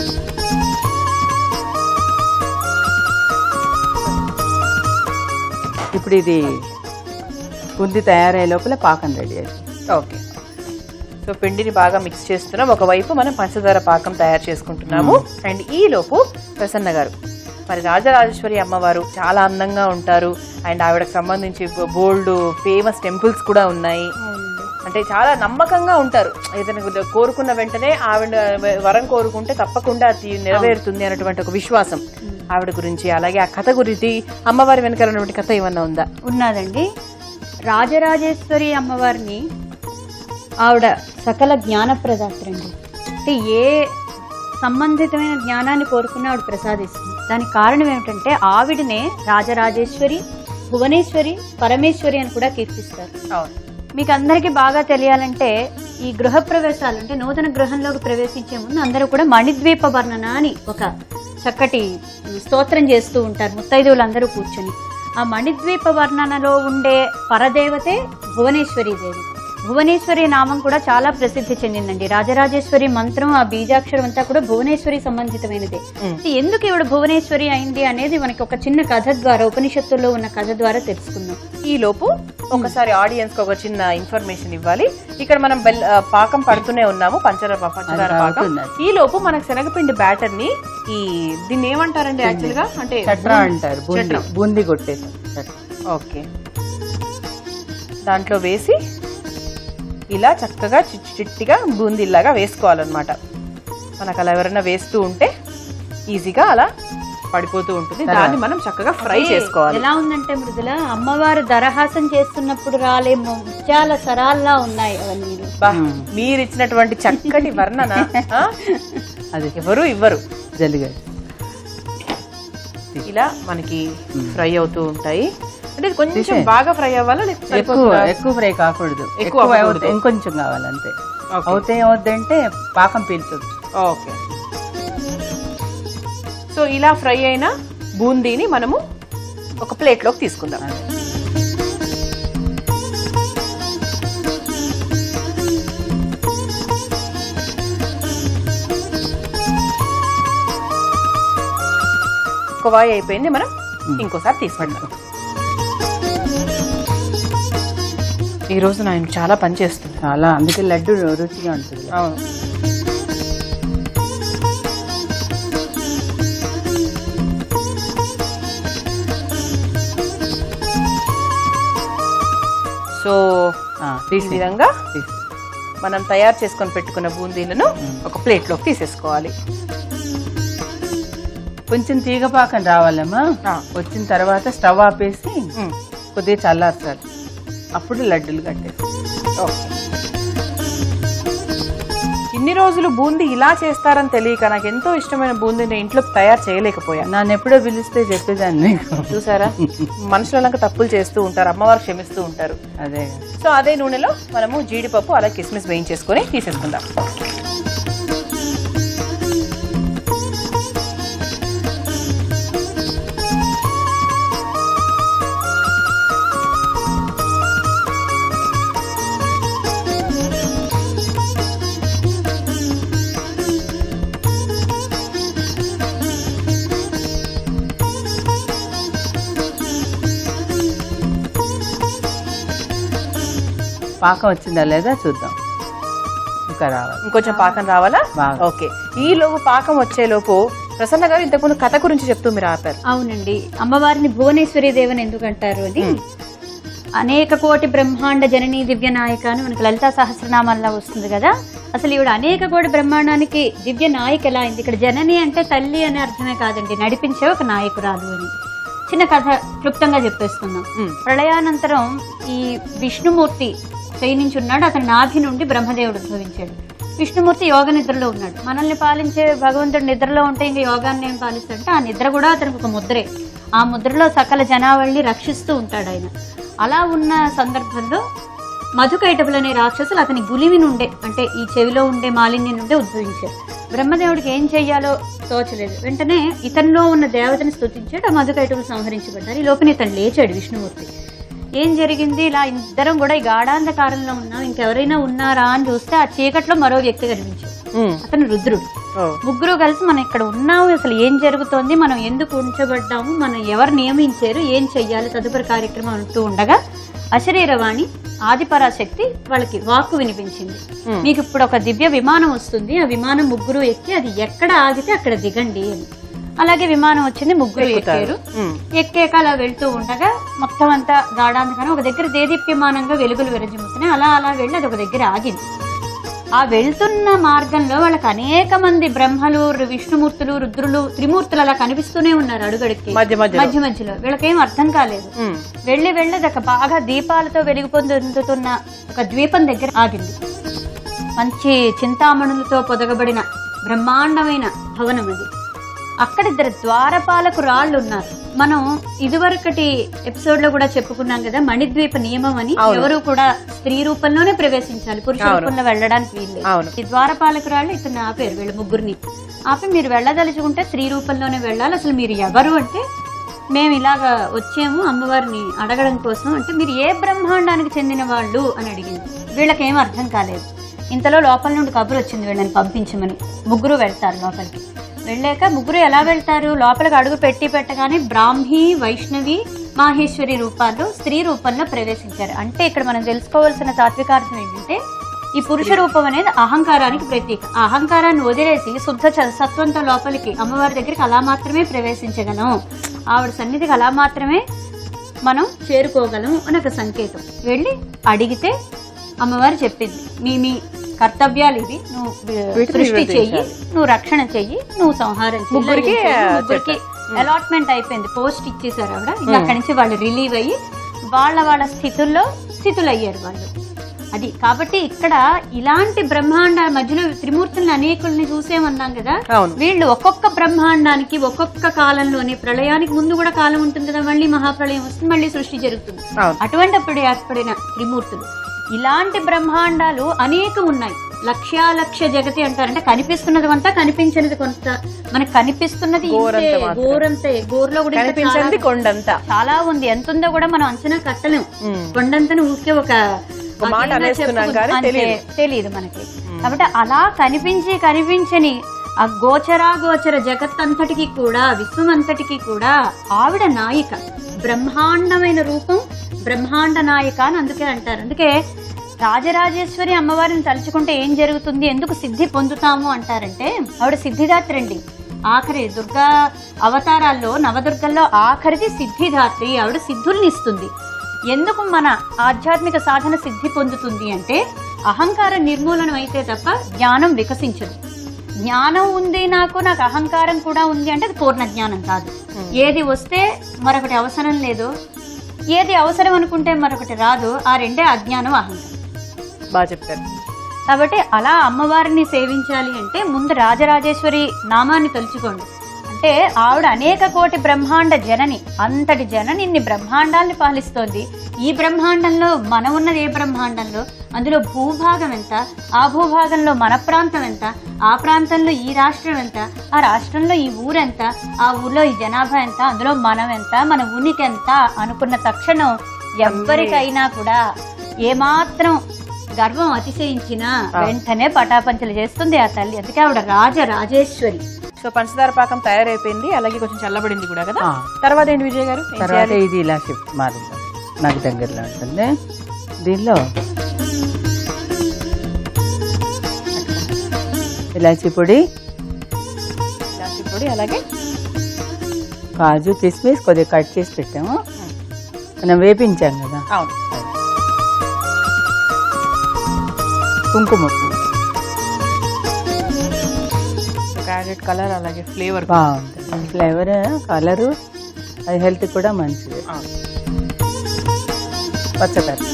E: ఇప్పుడు ఇది బుంది తయారయ్యే లోపల పాకం రెడీ అవుతుంది
A: ఓకే సో పిండిని బాగా మిక్స్ చేస్తున్నాం ఒకవైపు మనం పంచదార పాకం తయారు చేసుకుంటున్నాము అండ్ ఈ లోపు ప్రసన్న గారు మరి రాజరాజేశ్వరి అమ్మవారు చాలా అందంగా ఉంటారు అండ్ ఆవిడకు సంబంధించి బోల్డ్ ఫేమస్ టెంపుల్స్ కూడా ఉన్నాయి అంటే చాలా నమ్మకంగా ఉంటారు ఏదైనా కొద్దిగా కోరుకున్న వెంటనే ఆవిడ వరం కోరుకుంటే తప్పకుండా అది నెరవేరుతుంది అన్నటువంటి ఒక విశ్వాసం ఆవిడ గురించి అలాగే ఆ కథ గురించి అమ్మవారి వెనకాల ఉన్నటువంటి కథ ఏమన్నా ఉందా
D: ఉన్నదండి రాజరాజేశ్వరి అమ్మవారిని ఆవిడ సకల జ్ఞానప్రదాత్రండి అంటే ఏ సంబంధితమైన జ్ఞానాన్ని కోరుకున్నా ఆవిడ ప్రసాదిస్తుంది దానికి కారణం ఏమిటంటే ఆవిడనే రాజరాజేశ్వరి భువనేశ్వరి పరమేశ్వరి అని కూడా కీర్తిస్తారు
A: అవును
D: మీకు అందరికీ బాగా తెలియాలంటే ఈ గృహ ప్రవేశాలు అంటే నూతన గృహంలోకి ప్రవేశించే ముందు అందరూ కూడా మణిద్వీప వర్ణన అని ఒక చక్కటి స్తోత్రం చేస్తూ ఉంటారు ముత్తైదువులందరూ కూర్చొని ఆ మణిద్వీప వర్ణనలో ఉండే పరదేవతే భువనేశ్వరి దేవి భువనేశ్వరి నామం కూడా చాలా ప్రసిద్ధి చెందిందండి రాజరాజేశ్వరి మంత్రం ఆ బీజాక్షరం అంతా కూడా భువనేశ్వరి సంబంధితమైనదే అయితే ఎందుకు ఈవిడ భువనేశ్వరి అయింది అనేది మనకి ఒక చిన్న కథ ద్వారా ఉపనిషత్తుల్లో ఉన్న కథ ద్వారా తెలుసుకుందాం
A: ఈ లోపు ఒకసారి ఆడియన్స్ కి ఒక చిన్న ఇన్ఫర్మేషన్ ఇవ్వాలి ఇక్కడ మనం బెల్ ఆ, పాకం పడుతూనే ఉన్నాము పంచదార పా- పంచదార
E: అది
A: పాకం
E: అవుతున్నది.
A: ఈ లోపు మనకు శనగపిండి బ్యాటర్ ని ఈ దీన్ని ఏమంటారండి యాక్చువల్ గా అంటే
E: చట్రా అంటారు బూందీ
A: చట్రం.
E: బూందీ కొట్టేసాం చట్రం.
A: ఓకే దాంట్లో వేసి ఇలా చక్కగా చిట్టి చిట్టిగా బూందీలాగా వేసుకోవాలన్నమాట మనకు అలా ఎవరైనా వేస్తూ ఉంటే ఈజీగా అలా పడిపోతూ ఉంటుంది దాన్ని మనం చక్కగా ఫ్రై చేసుకోవాలి
D: ఎలా ఉందంటే మృదుల అమ్మవారు దరహాసం చేస్తున్నప్పుడు రాలే ముత్యాల సరాల్లా ఉన్నాయి అవన్నీ
A: బా మీరు ఇచ్చినటువంటి చక్కటి వర్ణన ఆ?
E: అది
A: ఎవరు ఇవ్వరు
E: జల్లిగా
A: ఇలా మనకి ఫ్రై అవుతూ ఉంటాయి అంటే ఇది కొంచెం
E: తీసేయ్.
A: బాగా ఫ్రై అవ్వాలా లేకపోతే
E: ఎక్కువ
A: సరిపోతుందా?
E: ఎక్కువ ఫ్రై కాకూడదు
A: ఎక్కువ
E: ఎక్కువ
A: అవ్వకూడదు.
E: అవుతే ఇంకొంచెం కావాలంతే
A: ఓకే.
E: అవుతే ఏమవుద్దంటే పాకం పీల్చదు
A: ఓకే సో ఇలా ఫ్రై అయిన బూందీని మనము ఒక ప్లేట్లోకి తీసుకుందాం ఒక వాయి అయిపోయింది మనం ఇంకోసారి తీసుకుందాం ఈ రోజు నేను చాలా పని చేస్తున్నాను
E: చాలా అందుకే లడ్డు రుచిగా ఉంటుంది
A: అవును సో
E: ఆ,
A: ఈ
E: తీసేయ్.
A: విధంగా
E: తీసేయ్.
A: మనం తయారు చేసుకొని పెట్టుకున్న బూందీలను ఒక ప్లేట్లోకి తీసేసుకోవాలి
E: కొంచెం తీగ పాకం రావాలమ్మా
A: ఆ.
E: వచ్చిన తర్వాత స్టవ్ ఆపేసి
A: మ్.
E: కొద్దిగా చల్లార్చాలి అప్పుడు లడ్డూలు కట్టేసి
A: ఓకే ఇన్ని రోజులు బూందీ ఇలా చేస్తారని తెలియక నాకు ఎంతో ఇష్టమైన బూందీ నేను ఇంట్లో తయారు చేయలేకపోయాను
E: నన్ను ఎప్పుడో పిలిస్తే చెప్పేదాన్ని నీకు
A: చూసారా మనుషులంక తప్పులు చేస్తూ ఉంటారు అమ్మవారు క్షమిస్తూ ఉంటారు
E: అదే
A: సో అదే నూనెలో మనము జీడిపప్పు అలా కిస్మిస్ వేయించేసుకొని తీసేసుకుందాం
E: పాకం వచ్చిందా లేదా చూద్దాం ఇంకా రావాలి
A: ఇంకొంచెం పాకం రావాలా
E: బాగా.
A: ఓకే ఈ లోపు పాకం వచ్చేలోపు ప్రసన్న గారు ఇంతకుముందు కథ గురించి చెప్తూ మీరు ఆపారు
D: అవునండి అమ్మవారిని భువనేశ్వరి దేవని ఎందుకు అంటారు అని అనేక కోటి బ్రహ్మాండ జననీ దివ్య నాయక అని మనకి లలితా సహస్రనామాల్లో వస్తుంది కదా అసలు ఈవిడ అనేక కోటి బ్రహ్మాండానికి దివ్య నాయక ఎలా అయింది ఇక్కడ జనని అంటే తల్లి అనే అర్థమే కాదండి నడిపించే ఒక నాయకురాలు అని చిన్న కథ క్లుప్తంగా చెప్పేసుకుందాం
A: మ్.
D: ప్రళయానంతరం ఈ విష్ణుమూర్తి శయనించున్నాడు అతని నాభి నుండి బ్రహ్మదేవుడు ఉద్భవించాడు విష్ణుమూర్తి యోగ నిద్రలో ఉన్నాడు మనల్ని పాలించే భగవంతుడు నిద్రలో ఉంటే ఇంకా యోగాన్ని ఏం పాలిస్తాడంటే ఆ నిద్ర కూడా అతనికి ఒక ముద్రే ఆ ముద్రలో సకల జనావళిని రక్షిస్తూ ఉంటాడు ఆయన అలా ఉన్న సందర్భంలో మధుకైటపులు అనే రాక్షసులు అతని గులివి నుండే అంటే ఈ చెవిలో ఉండే మాలిన్యం నుండే ఉద్భవించారు బ్రహ్మదేవుడికి ఏం చెయ్యాలో తోచలేదు వెంటనే ఇతనిలో ఉన్న దేవతని స్తుతించాడు ఆ మధుకైటపులు సంహరించబడ్డారు ఈ లోపల ఇతను లేచాడు విష్ణుమూర్తి ఏం జరిగింది ఇలా ఇద్దరం కూడా ఈ గాఢాంధకారంలో ఉన్నాం ఇంకెవరైనా ఉన్నారా అని చూస్తే ఆ చీకట్లో మరో వ్యక్తి కనిపించాడు అతను రుద్రుడు ముగ్గురు కలిసి మనం ఇక్కడ ఉన్నాము అసలు ఏం జరుగుతోంది మనం ఎందుకు ఉంచబడ్డాము మనం ఎవరు నియమించారు ఏం చెయ్యాలి తదుపరి కార్యక్రమం అంటూ ఉండగా అశరీరవాణి ఆదిపరాశక్తి వాళ్ళకి వాక్కు వినిపించింది మీకు ఇప్పుడు ఒక దివ్య విమానం వస్తుంది ఆ విమానం ముగ్గురు ఎక్కి అది ఎక్కడ ఆగితే అక్కడ దిగండి అని అలాగే విమానం వచ్చింది ముగ్గురు ఎక్కారు ఎక్కాక అలా వెళ్తూ ఉండగా మొత్తం అంతా గాఢాంధకారం ఒక దగ్గర దేదీప్యమానంగా వెలుగులు విరజిమ్ముతున్నాయి అలా అలా వెళ్ళి అది ఒక దగ్గర ఆగింది ఆ వెళ్తున్న మార్గంలో వాళ్ళకి అనేక మంది బ్రహ్మలు రు- విష్ణుమూర్తులు రుద్రులు త్రిమూర్తులు అలా కనిపిస్తూనే ఉన్నారు అడుగడుక్కి
A: మధ్య మధ్యలో.
D: మధ్య మధ్యలో వీళ్ళకేం అర్థం కాలేదు వెళ్ళి వెళ్ళి అది ఒక బాగా దీపాలతో వెలిగిపొందుతున్న ఒక ద్వీపం దగ్గర ఆగింది మంచి చింతామణులతో పొదగబడిన బ్రహ్మాండమైన భవనం అది అక్కడ ఇద్దరు ద్వారపాలకు రాళ్ళు ఉన్నారు మనం ఇదివరకటి ఎపిసోడ్ లో కూడా చెప్పుకున్నాం కదా మణిద్వీప నియమం అని ఎవరు కూడా స్త్రీ రూపంలోనే ప్రవేశించాలి పురుష రూపంలో వెళ్ళడానికి వీళ్ళు
A: అవును.
D: ఈ ద్వారపాలకు రాళ్ళు ఇతను ఆపారు వీళ్ళు ముగ్గురిని ఆపి మీరు వెళ్ళదలుచుకుంటే స్త్రీ రూపంలోనే వెళ్ళాలి అసలు మీరు ఎవరు అంటే మేము ఇలాగ వచ్చాము అమ్మవారిని అడగడం కోసం అంటే మీరు ఏ బ్రహ్మాండానికి చెందిన వాళ్ళు అని అడిగింది వీళ్ళకేం అర్థం కాలేదు ఇంతలో లోపల నుండి కబురు వచ్చింది వీళ్ళని పంపించమని ముగ్గురు వెళ్తారు లోపలికి వెళ్ళాక ముగ్గురు ఎలా వెళ్తారు లోపలికి అడుగు పెట్టి పెట్టగానే బ్రాహ్మీ వైష్ణవి మాహేశ్వరి రూపాల్లో స్త్రీ రూపంలో ప్రవేశించారు అంటే ఇక్కడ మనం తెలుసుకోవాల్సిన తాత్వికార్థం ఏంటంటే ఈ పురుష రూపం అనేది అహంకారానికి ప్రతీక ఆ అహంకారాన్ని వదిలేసి శుద్ధ చ- సత్వంతో లోపలికి అమ్మవారి దగ్గరికి అలా మాత్రమే ప్రవేశించగలం ఆవిడ సన్నిధికి అలా మాత్రమే మనం చేరుకోగలం అని ఒక సంకేతం వెళ్ళి అడిగితే అమ్మవారు చెప్పింది మీ మీ కర్తవ్యాలు ఇవి నువ్వు వి- సృష్టి చెయ్యి నువ్వు రక్షణ చెయ్యి నువ్వు సంహారం చెయ్యి.
A: ముగ్గురికి
D: ఇలా చెయ్యి. ముగ్గురికి అలాట్మెంట్ అయిపోయింది పోస్ట్ ఇచ్చేసారు ఆవిడ ఇంకా అక్కడి నుంచి వాళ్ళు రిలీవ్ అయ్యి వాళ్ళ వాళ్ళ స్థితుల్లో స్థితులు అయ్యారు వాళ్ళు అది కాబట్టి ఇక్కడ ఇలాంటి బ్రహ్మాండ మధ్యలో త్రిమూర్తులను అనేకుల్ని చూసేమన్నాం కదా
A: అవును.
D: వీళ్ళు ఒక్కొక్క బ్రహ్మాండానికి ఒక్కొక్క కాలంలోనే ప్రళయానికి ముందు కూడా కాలం ఉంటుంది కదా మళ్ళీ మహాప్రళయం వస్తుంది మళ్ళీ సృష్టి జరుగుతుంది
A: అవును.
D: అటువంటి అప్పుడు ఏర్పడిన త్రిమూర్తులు ఇలాంటి బ్రహ్మాండాలు అనేకం ఉన్నాయి లక్ష్యాలక్ష్య జగతి అంటారంటే కనిపిస్తున్నది అంతా కనిపించినది కొంత మనకు కనిపిస్తున్నది ఇంతే,
A: గోరంత మాత్రం.
D: గోరంతే గోరులో కూడా ఇంకా
A: కనిపించింది
D: చాలా-
A: కొండంతా
D: చాలా ఉంది ఎంత ఉందో కూడా మనం అంచనా కట్టలేం కొండంతని ఊరికే ఒక
A: ఒక మాట
D: అదేనా
A: అనేస్తున్నాం
D: చెప్పుకు-
A: కానీ
D: అంతే,
A: తెలీదు.
D: తెలీదు మనకి కాబట్టి అలా కనిపించి కనిపించని ఆ గోచరాగోచర జగత్తంతటికి కూడా విశ్వం అంతటికి కూడా ఆవిడ నాయిక బ్రహ్మాండమైన రూపం బ్రహ్మాండ నాయిక అని అందుకే అంటారు అందుకే రాజరాజేశ్వరి అమ్మవారిని తలుచుకుంటే ఏం జరుగుతుంది ఎందుకు సిద్ధి పొందుతాము అంటారంటే ఆవిడ సిద్ధిదాత్రి అండి ఆఖరి దుర్గా అవతారాల్లో నవదుర్గల్లో ఆఖరిది సిద్ధిదాత్రి ఆవిడ సిద్ధుల్ని ఇస్తుంది ఎందుకు మన ఆధ్యాత్మిక సాధన సిద్ధి పొందుతుంది అంటే అహంకార నిర్మూలనం అయితే తప్ప జ్ఞానం వికసించదు జ్ఞానం ఉంది నాకు నాకు అహంకారం కూడా ఉంది అంటే అది పూర్ణ జ్ఞానం కాదు ఏది వస్తే మరొకటి అవసరం లేదు ఏది అవసరం అనుకుంటే మరొకటి రాదు ఆ రెండే అజ్ఞానం అహంకారం
A: బాగా చెప్పారు
D: కాబట్టి అలా అమ్మవారిని సేవించాలి అంటే ముందు రాజరాజేశ్వరి నామాన్ని తలుచుకోండి అంటే ఆవిడ అనేక కోటి బ్రహ్మాండ జనని అంతటి జనని ఇన్ని బ్రహ్మాండాల్ని పాలిస్తోంది ఈ బ్రహ్మాండంలో మనం ఉన్నది ఏ బ్రహ్మాండంలో అందులో భూభాగం ఎంత ఆ భూభాగంలో మన ప్రాంతం ఎంత ఆ ప్రాంతంలో ఈ రాష్ట్రం ఎంత ఆ రాష్ట్రంలో ఈ ఊరెంత ఆ ఊర్లో ఈ జనాభా ఎంత అందులో మనం ఎంత మన ఉనికి ఎంత అనుకున్న తక్షణం ఎవ్వరికైనా కూడా ఏమాత్రం గర్వం అతిశయించినా వెంటనే పటాపంచలు చేస్తుంది ఆ తల్లి అందుకే ఆవిడ రాజ రాజేశ్వరి
A: సో పంచదార పాకం తయారైపోయింది అలాగే కొంచెం చల్లబడింది కూడా కదా
E: ఆ.
A: తర్వాత ఏంటి విజయ్ గారు ఏం
E: తర్వాత
A: చేయాలి?
E: ఇది ఇలా షిఫ్ట్ మారుద్దాం నాకు దగ్గరలో ఉంటుంది దీనిలో ఇలాచి పొడి
A: ఇలాచీ పొడి అలాగే
E: కాజు కిస్మిస్ కొద్దిగా కట్ చేసి పెట్టాము మనం వేపించాం కదా
A: అవును
E: కుంకుమ పువ్వు
A: క్యారెట్ కలర్ అలాగే ఫ్లేవర్
E: బాగుంటుంది ఫ్లేవర్ కలరు అది హెల్త్ కూడా మంచిది పచ్చకర్ర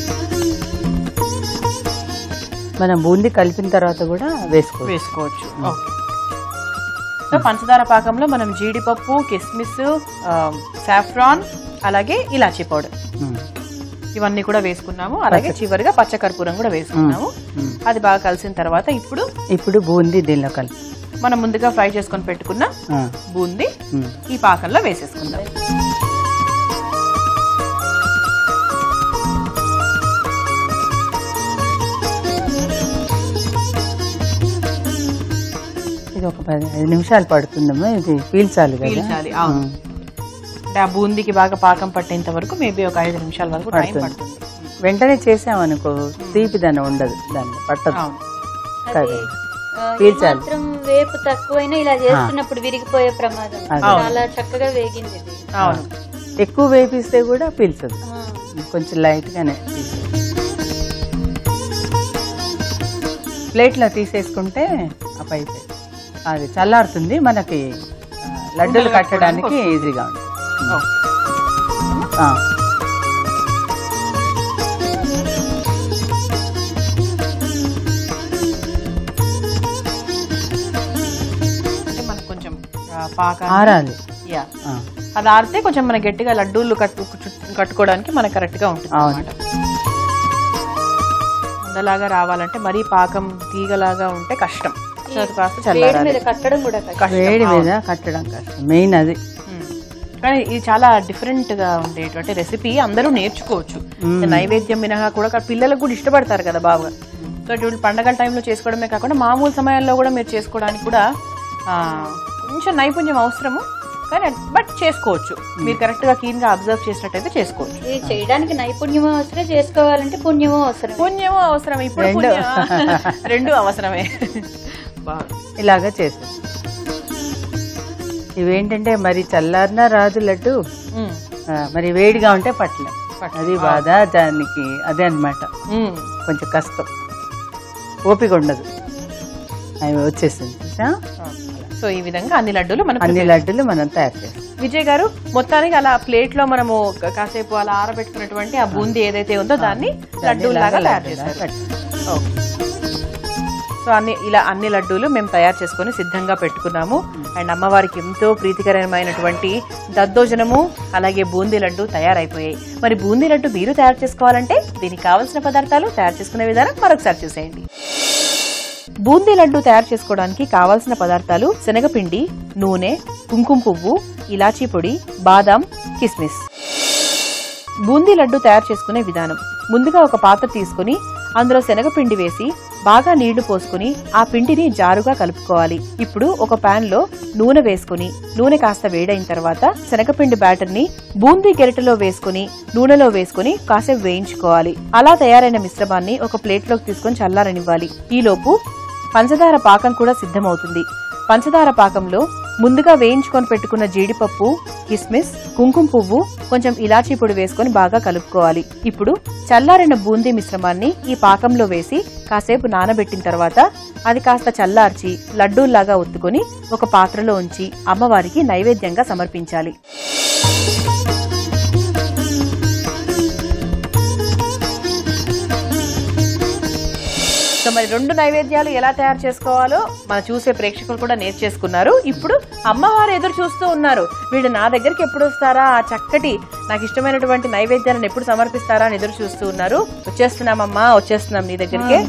E: మనం బూందీ కలిపిన తర్వాత కూడా వేసుకోవచ్చు
A: వేసుకోవచ్చు ఓకే సో పంచదార పాకంలో మనం జీడిపప్పు కిస్మిస్ సాఫ్రాన్ అలాగే ఇలాచీ పౌడర్
E: ఉమ్.
A: ఇవన్నీ కూడా వేసుకున్నాము అలాగే చివరిగా పచ్చకర్పూరం కూడా వేసుకున్నాము
E: ఉమ్.
A: అది బాగా కలిసిన తర్వాత ఇప్పుడు
E: ఇప్పుడు బూందీ దీనిలో కలిపి
A: మనం ముందుగా ఫ్రై చేసుకొని పెట్టుకున్న
E: ఆ,
A: బూందీ
E: ఉమ్.
A: ఈ పాకంలో వేసేసుకుందాం
E: ఇది ఒక పది ఐదు నిమిషాలు పడుతుందమ్మా ఇది పీల్చాలి కదా
A: పీల్చాలి, అవును.
E: ఉమ్.
A: అంటే ఆ బూందీకి బాగా పాకం పట్టేంత వరకు మేబీ ఒక ఐదు నిమిషాల వరకు టైం
E: పడుతుంది.
A: పడుతుంది
E: వెంటనే చేసామనుకో తీపిదనం ఉండదు దాన్ని పట్టదు
A: అవును
E: కదా
D: ఆ,
E: పీల్చాలి.
D: ఏమాత్రం వేపు తక్కువైనా ఇలా చేస్తున్నప్పుడు విరిగిపోయే ప్రమాదం
E: అదే.
D: చాలా చక్కగా వేగింది ఇది
A: అవును
E: ఎక్కువ వేపిస్తే కూడా పీల్చదు
D: ఆ.
E: కొంచెం లైట్ గానే ప్లేట్లో తీసేసుకుంటే ఆ పైపు అది చల్లారుతుంది మనకి ఆ, లడ్డూలు కట్టడానికి ఈజీగా ఉంటుంది
A: ఓకే.
E: ఆ.
A: అంటే మనకు కొంచెం పాక
E: ఆరాలి
A: యా
E: ఆ,
A: అది ఆరితే కొంచెం మన గట్టిగా లడ్డూలు కట్టు చుట్టు- కట్టుకోవడానికి మనకు కరెక్ట్ గా ఉంటుంది
E: అవును.
A: అన్నమాట ఉండలాగా రావాలంటే మరీ పాకం తీగలాగా ఉంటే కష్టం సో అది కాస్త చల్లారాలి
D: కట్టడం కూడా
A: కష్టం.
E: వేడి
A: అవును.
E: మీద కట్టడం కష్టం మెయిన్ అది
A: మ్మ్. కానీ ఇది చాలా డిఫరెంట్ గా ఉండేటువంటి రెసిపీ అందరూ నేర్చుకోవచ్చు నైవేద్యం మినహా కూడా కా- పిల్లలకు కూడా ఇష్టపడతారు కదా బాగా సో ఇటువంటి పండగల టైంలో చేసుకోవడమే కాకుండా మామూలు సమయాల్లో కూడా మీరు చేసుకోవడానికి కూడా ఆ, కొంచెం నైపుణ్యం అవసరము కానీ బట్ చేసుకోవచ్చు మీరు కరెక్ట్ గా కీన్ గా అబ్జర్వ్ చేసినట్టయితే చేసుకోవచ్చు
D: ఇది చేయడానికి నైపుణ్యమో అవసరం చేసుకోవాలంటే పుణ్యమో అవసరం
A: పుణ్యము అవసరం ఇప్పుడు
E: రెండు.
A: పుణ్యం. రెండు అవసరమే బాగుంది
E: ఇలాగా చేసేది ఇవేంటంటే మరి చల్లారినా రాదు లడ్డు
A: మ్మ్.
E: ఆ, మరి వేడిగా ఉంటే పట్టలేం అది బాధ దానికి అదే అన్నమాట
A: మ్మ్.
E: కొంచెం కష్టం ఓపిక ఉండదు అవి వచ్చేసింది చూసా?
A: సో ఈ విధంగా అన్ని లడ్డూలు మనం
E: అన్ని లడ్డులు మనం తయారు చేస్తాం
A: విజయ్ గారు మొత్తానికి అలా ప్లేట్ లో మనము కా- కాసేపు అలా ఆరబెట్టుకున్నటువంటి ఆ బూందీ ఏదైతే ఉందో దాన్ని లడ్డూలాగా తయారు చేశారు ఓకే. సో అన్ని ఇలా అన్ని లడ్డూలు మేము తయారు చేసుకొని సిద్ధంగా పెట్టుకున్నాము అండ్ అమ్మవారికి ఎంతో ప్రీతికరమైనటువంటి దద్దోజనము అలాగే బూందీ లడ్డు తయారైపోయాయి మరి బూందీ లడ్డు మీరు తయారు చేసుకోవాలంటే దీనికి కావలసిన పదార్థాలు తయారు చేసుకునే విధానం మరొకసారి చూసేయండి బూందీ లడ్డు తయారు చేసుకోవడానికి కావాల్సిన పదార్థాలు శనగపిండి నూనె కుంకుమ పువ్వు ఇలాచీ పొడి బాదాం కిస్మిస్ బూందీ లడ్డు తయారు చేసుకునే విధానం ముందుగా ఒక పాత్ర తీసుకుని అందులో శనగపిండి వేసి బాగా నీళ్లు పోసుకుని ఆ పిండిని జారుగా కలుపుకోవాలి ఇప్పుడు ఒక పాన్ లో నూనె వేసుకుని నూనె కాస్త వేడైన తర్వాత శనగపిండి బ్యాటర్ ని బూందీ గెరటలో వేసుకుని నూనెలో వేసుకుని కాసేపు వేయించుకోవాలి అలా తయారైన మిశ్రమాన్ని ఒక ప్లేట్ లోకి తీసుకుని చల్లారనివ్వాలి ఈలోపు పంచదార పాకం కూడా సిద్ధమవుతుంది పంచదార పాకంలో ముందుగా వేయించుకొని పెట్టుకున్న జీడిపప్పు కిస్మిస్ కుంకుమ పువ్వు కొంచెం ఇలాచీ పొడి వేసుకొని బాగా కలుపుకోవాలి ఇప్పుడు చల్లారిన బూందీ మిశ్రమాన్ని ఈ పాకంలో వేసి కాసేపు నానబెట్టిన తర్వాత అది కాస్త చల్లార్చి లడ్డూల్లాగా ఒత్తుకొని ఒక పాత్రలో ఉంచి అమ్మవారికి నైవేద్యంగా సమర్పించాలి సో మరి రెండు నైవేద్యాలు ఎలా తయారు చేసుకోవాలో మన చూసే ప్రేక్షకులు కూడా నేర్చేసుకున్నారు ఇప్పుడు అమ్మవారు ఎదురు చూస్తూ ఉన్నారు వీళ్ళు నా దగ్గరికి ఎప్పుడు వస్తారా ఆ చక్కటి నాకు ఇష్టమైనటువంటి నైవేద్యాలను ఎప్పుడు సమర్పిస్తారా అని ఎదురు చూస్తూ ఉన్నారు వచ్చేస్తున్నామమ్మా వచ్చేస్తున్నాం నీ దగ్గరికి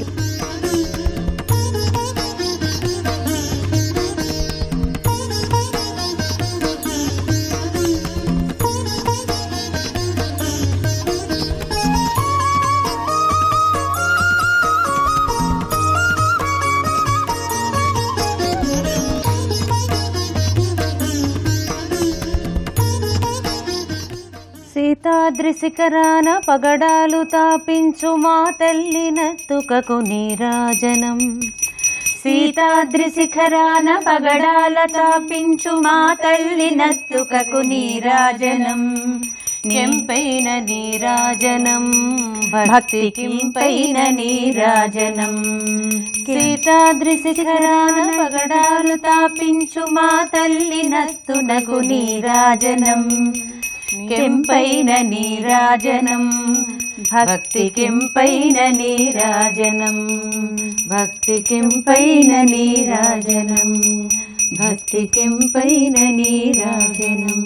C: సీతాద్రి శిఖరాన పగడాలు తాపించు మా తల్లి నత్తుకకు నీరాజనం సీతాద్రి శిఖరాన పగడాల తాపించు మా తల్లి నత్తుకకు నీరాజనం కెంపైన నీరాజనం భక్తి కింపైన నీరాజనం సీతాద్రి శిఖరాన పగడాలు తాపించు మా తల్లి నత్తునకు నీరాజనం కెంపైన నీరాజనం భక్తి కెంపైన నీరాజనం భక్తి కెంపైన నీరాజనం భక్తి కెంపైన నీరాజనం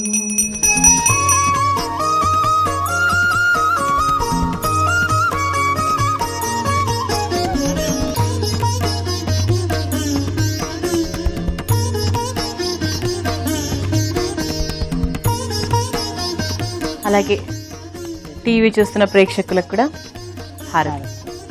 A: అలాగే టీవీ చూస్తున్న ప్రేక్షకులకు కూడా హారతి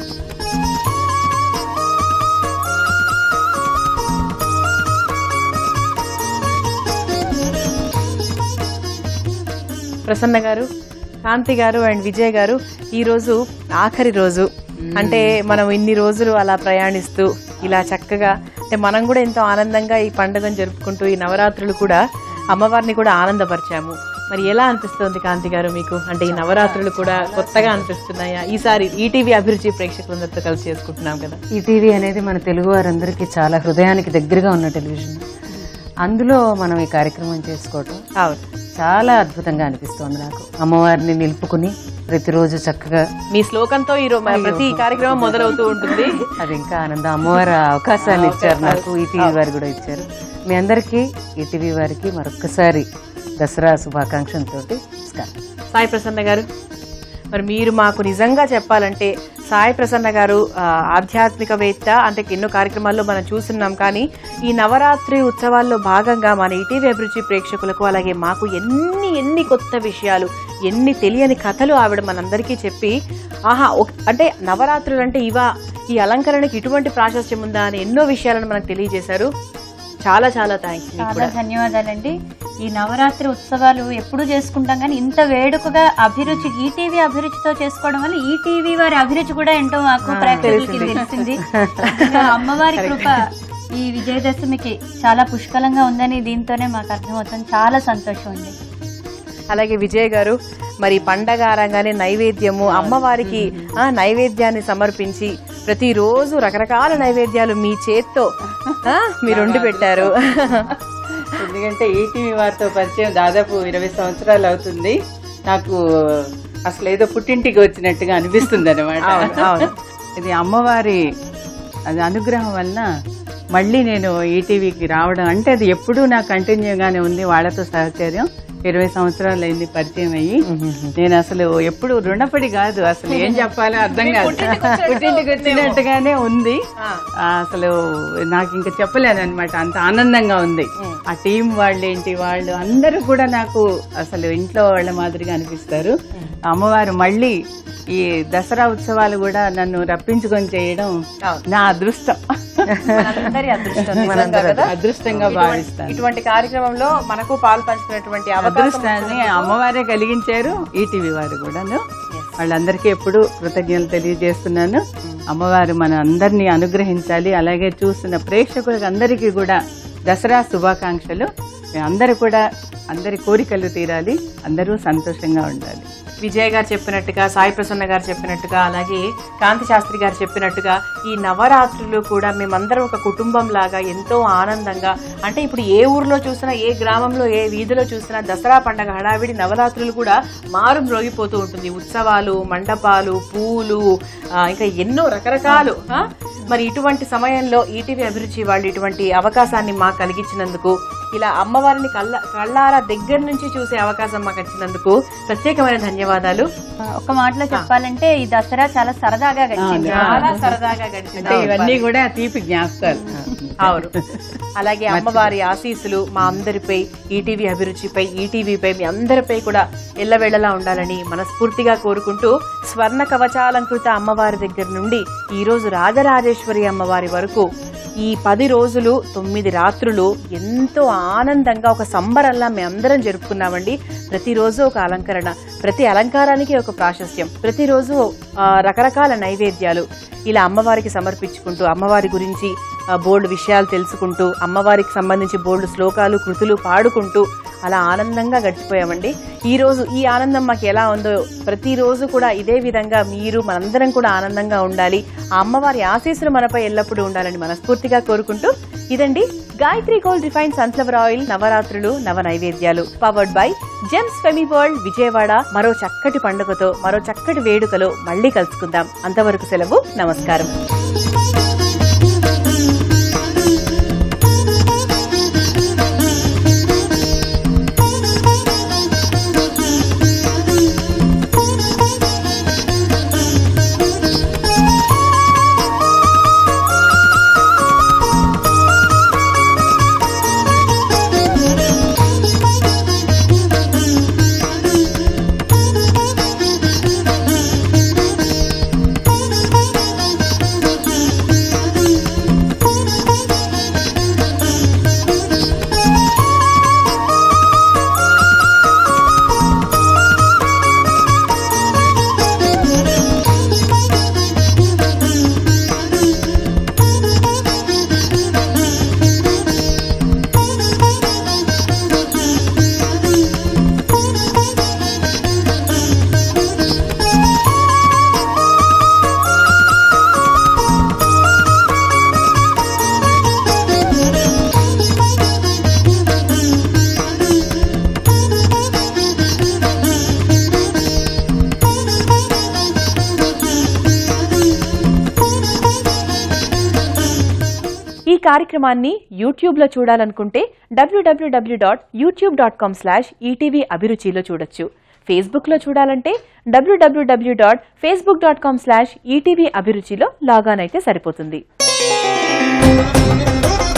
A: ప్రసన్న గారు కాంతి గారు అండ్ విజయ్ గారు ఈ రోజు ఆఖరి రోజు అంటే మనం ఇన్ని రోజులు అలా ప్రయాణిస్తూ ఇలా చక్కగా అంటే మనం కూడా ఎంతో ఆనందంగా ఈ పండుగను జరుపుకుంటూ ఈ నవరాత్రులు కూడా అమ్మవారిని కూడా ఆనందపరిచాము మరి ఎలా అనిపిస్తుంది కాంతి గారు మీకు అంటే ఈ నవరాత్రులు కూడా కొత్తగా అనిపిస్తున్నాయా ఈసారి ఈటీవీ అభిరుచి ప్రేక్షకులందరితో కలిసి చేసుకుంటున్నాం కదా
C: ఈ టీవీ అనేది మన తెలుగు వారందరికీ చాలా హృదయానికి దగ్గరగా ఉన్న టెలివిజన్ అందులో మనం ఈ కార్యక్రమం చేసుకోవటం
A: అవును
C: చాలా అద్భుతంగా అనిపిస్తోంది నాకు అమ్మవారిని నిలుపుకుని ప్రతిరోజు చక్కగా
A: మీ శ్లోకంతో ఈ రో- ప్రతి కార్యక్రమం మొదలవుతూ ఉంటుంది
C: అది ఇంకా ఆనందం అమ్మవారు ఆ అవకాశాన్ని ఇచ్చారు నాకు ఈ టీవీ వారు కూడా ఇచ్చారు మీ అందరికీ ఈటీవీ వారికి మరొక్కసారి దసరా శుభాకాంక్షలతో నమస్కారం
A: సాయి ప్రసన్న గారు మరి మీరు మాకు నిజంగా చెప్పాలంటే సాయి ప్రసన్న గారు ఆ, ఆధ్యాత్మికవేత్త అంటే ఎన్నో కార్యక్రమాల్లో మనం చూస్తున్నాం కానీ ఈ నవరాత్రి ఉత్సవాల్లో భాగంగా మన ఇటీవీ అభిరుచి ప్రేక్షకులకు అలాగే మాకు ఎన్ని ఎన్ని కొత్త విషయాలు ఎన్ని తెలియని కథలు ఆవిడ మనందరికీ చెప్పి ఆహా ఒక- అంటే నవరాత్రులు అంటే ఇవా ఈ అలంకరణకి ఇటువంటి ప్రాశస్త్యం ఉందా అని ఎన్నో విషయాలను మనకు తెలియజేశారు చాలా చాలా థ్యాంక్స్ మీకు
D: చాలా
A: కూడా
D: ధన్యవాదాలండి ఈ నవరాత్రి ఉత్సవాలు ఎప్పుడు చేసుకుంటాం కానీ ఇంత వేడుకగా అభిరుచి ఈటీవీ అభిరుచితో చేసుకోవడం వల్ల ఈటీవీ వారి అభిరుచి కూడా ఏంటో మాకు ప్రేక్షకులకి తెలిసింది నిజంగా అమ్మవారి కృప ఈ విజయదశమికి చాలా పుష్కలంగా ఉందని దీంతోనే మాకు అర్థమవుతుంది చాలా సంతోషం అండి
A: అలాగే విజయ్ గారు మరి పండగ అనగానే నైవేద్యము అమ్మవారికి ఆ నైవేద్యాన్ని సమర్పించి ప్రతిరోజు రకరకాల నైవేద్యాలు మీ చేత్తో ఆ, మీరు వండి పెట్టారు
E: ఎందుకంటే ఈటీవీ వారితో పరిచయం దాదాపు ఇరవై సంవత్సరాలు అవుతుంది నాకు అసలు ఏదో పుట్టింటికి వచ్చినట్టుగా అనిపిస్తుంది అనమాట
A: అవును, అవును.
E: ఇది అమ్మవారి అది అనుగ్రహం వలన మళ్ళీ నేను ఈటీవీకి రావడం అంటే అది ఎప్పుడూ నాకు కంటిన్యూగానే ఉంది వాళ్ళతో సహచర్యం ఇరవై సంవత్సరాలు అయింది పరిచయం అయ్యి నేను అసలు ఎప్పుడు రుణపడి కాదు అసలు ఏం చెప్పాలో అర్థం కాదు పుట్టింటికి వచ్చినట్టుగానే ఉంది ఆ, అసలు నాకు ఇంకా చెప్పలేను అనమాట అంత ఆనందంగా ఉంది ఆ టీం వాళ్ళు ఏంటి వాళ్ళు అందరూ కూడా నాకు అసలు ఇంట్లో వాళ్ళ మాదిరిగా అనిపిస్తారు అమ్మవారు మళ్ళీ ఈ దసరా ఉత్సవాలు కూడా నన్ను రప్పించుకొని చేయడం నా అదృష్టం
A: మనందరి అదృష్టం నిజంగా కదా?
E: అదృష్టంగా భావిస్తాను
A: ఇటువంటి కార్యక్రమంలో మనకు పాలు పంచుకున్నటువంటి అవకాశం
E: అదృష్టాన్ని అమ్మవారే కలిగించారు ఈటీవీ వారు కూడాను వాళ్ళందరికీ ఎప్పుడు కృతజ్ఞతలు తెలియజేస్తున్నాను అమ్మవారు మన అందరినీ అనుగ్రహించాలి అలాగే చూస్తున్న ప్రేక్షకులకు అందరికీ కూడా దసరా శుభాకాంక్షలు అందరూ కూడా అందరి కోరికలు తీరాలి అందరూ సంతోషంగా ఉండాలి
A: విజయ్ గారు చెప్పినట్టుగా సాయి ప్రసన్న గారు చెప్పినట్టుగా అలాగే కాంతి శాస్త్రి గారు చెప్పినట్టుగా ఈ నవరాత్రులు కూడా మేమందరం ఒక కుటుంబం లాగా ఎంతో ఆనందంగా అంటే ఇప్పుడు ఏ ఊర్లో చూసినా ఏ గ్రామంలో ఏ వీధిలో చూసినా దసరా పండగ హడావిడి నవరాత్రులు కూడా మారు మ్రోగిపోతూ ఉంటుంది ఉత్సవాలు మండపాలు పూలు ఆ, ఇంకా ఎన్నో రకరకాలు ఆ? మరి ఇటువంటి సమయంలో ఈటీవీ అభిరుచి వాళ్ళు ఇటువంటి అవకాశాన్ని మాకు కలిగించినందుకు ఇలా అమ్మవారిని కళ్ళ కళ్ళారా దగ్గర నుంచి చూసే అవకాశం మాకు ఇచ్చినందుకు ప్రత్యేకమైన ధన్యవాదాలు
D: ఆ, ఒక మాటలో చెప్పాలంటే ఈ దసరా చాలా సరదాగా గడిచింది
A: చాలా సరదాగా గడిచింది
E: అంటే ఇవన్నీ కూడా తీపి జ్ఞాపకాలు
A: అవును అలాగే అమ్మవారి ఆశీస్సులు మా అందరిపై ఈటీవీ అభిరుచిపై ఈటీవీపై మీ అందరిపై కూడా ఎల్లవేళలా ఉండాలని మనస్ఫూర్తిగా కోరుకుంటూ స్వర్ణ కవచాలంకృత అమ్మవారి దగ్గర నుండి ఈ రోజు రాజరాజేశ్వరి అమ్మవారి వరకు ఈ పది రోజులు తొమ్మిది రాత్రులు ఎంతో ఆనందంగా ఒక సంబరంలా మేమందరం జరుపుకున్నామండి ప్రతిరోజు ఒక అలంకరణ ప్రతి అలంకారానికి ఒక ప్రాశస్త్యం ప్రతిరోజు ఆ, రకరకాల నైవేద్యాలు ఇలా అమ్మవారికి సమర్పించుకుంటూ అమ్మవారి గురించి ఆ, బోల్డ్ విషయాలు తెలుసుకుంటూ అమ్మవారికి సంబంధించి బోల్డ్ శ్లోకాలు కృతులు పాడుకుంటూ అలా ఆనందంగా గడిచిపోయామండి ఈ రోజు ఈ ఆనందం మాకు ఎలా ఉందో ప్రతిరోజు కూడా ఇదే విధంగా మీరు మనందరం కూడా ఆనందంగా ఉండాలి ఆ అమ్మవారి ఆశీస్సులు మనపై ఎల్లప్పుడూ ఉండాలని మనస్ఫూర్తిగా కోరుకుంటూ ఇదండి Gayatri gold refine sunflower oil నవరాత్రులు నవ నైవేద్యాలు powered by Gems Femi world Vijayawada మరో చక్కటి పండుగతో మరో చక్కటి వేడుకలో మళ్ళీ కలుసుకుందాం అంతవరకు సెలవు నమస్కారం
B: Thank you.
A: కార్యక్రమాన్ని యూట్యూబ్లో చూడాలనుకుంటే WWW dot YouTube dot com slash ETV అభిరుచిలో చూడొచ్చు ఫేస్బుక్లో చూడాలంటే WWW dot Facebook dot com slash ETV అభిరుచిలో లాగాన్ అయితే సరిపోతుంది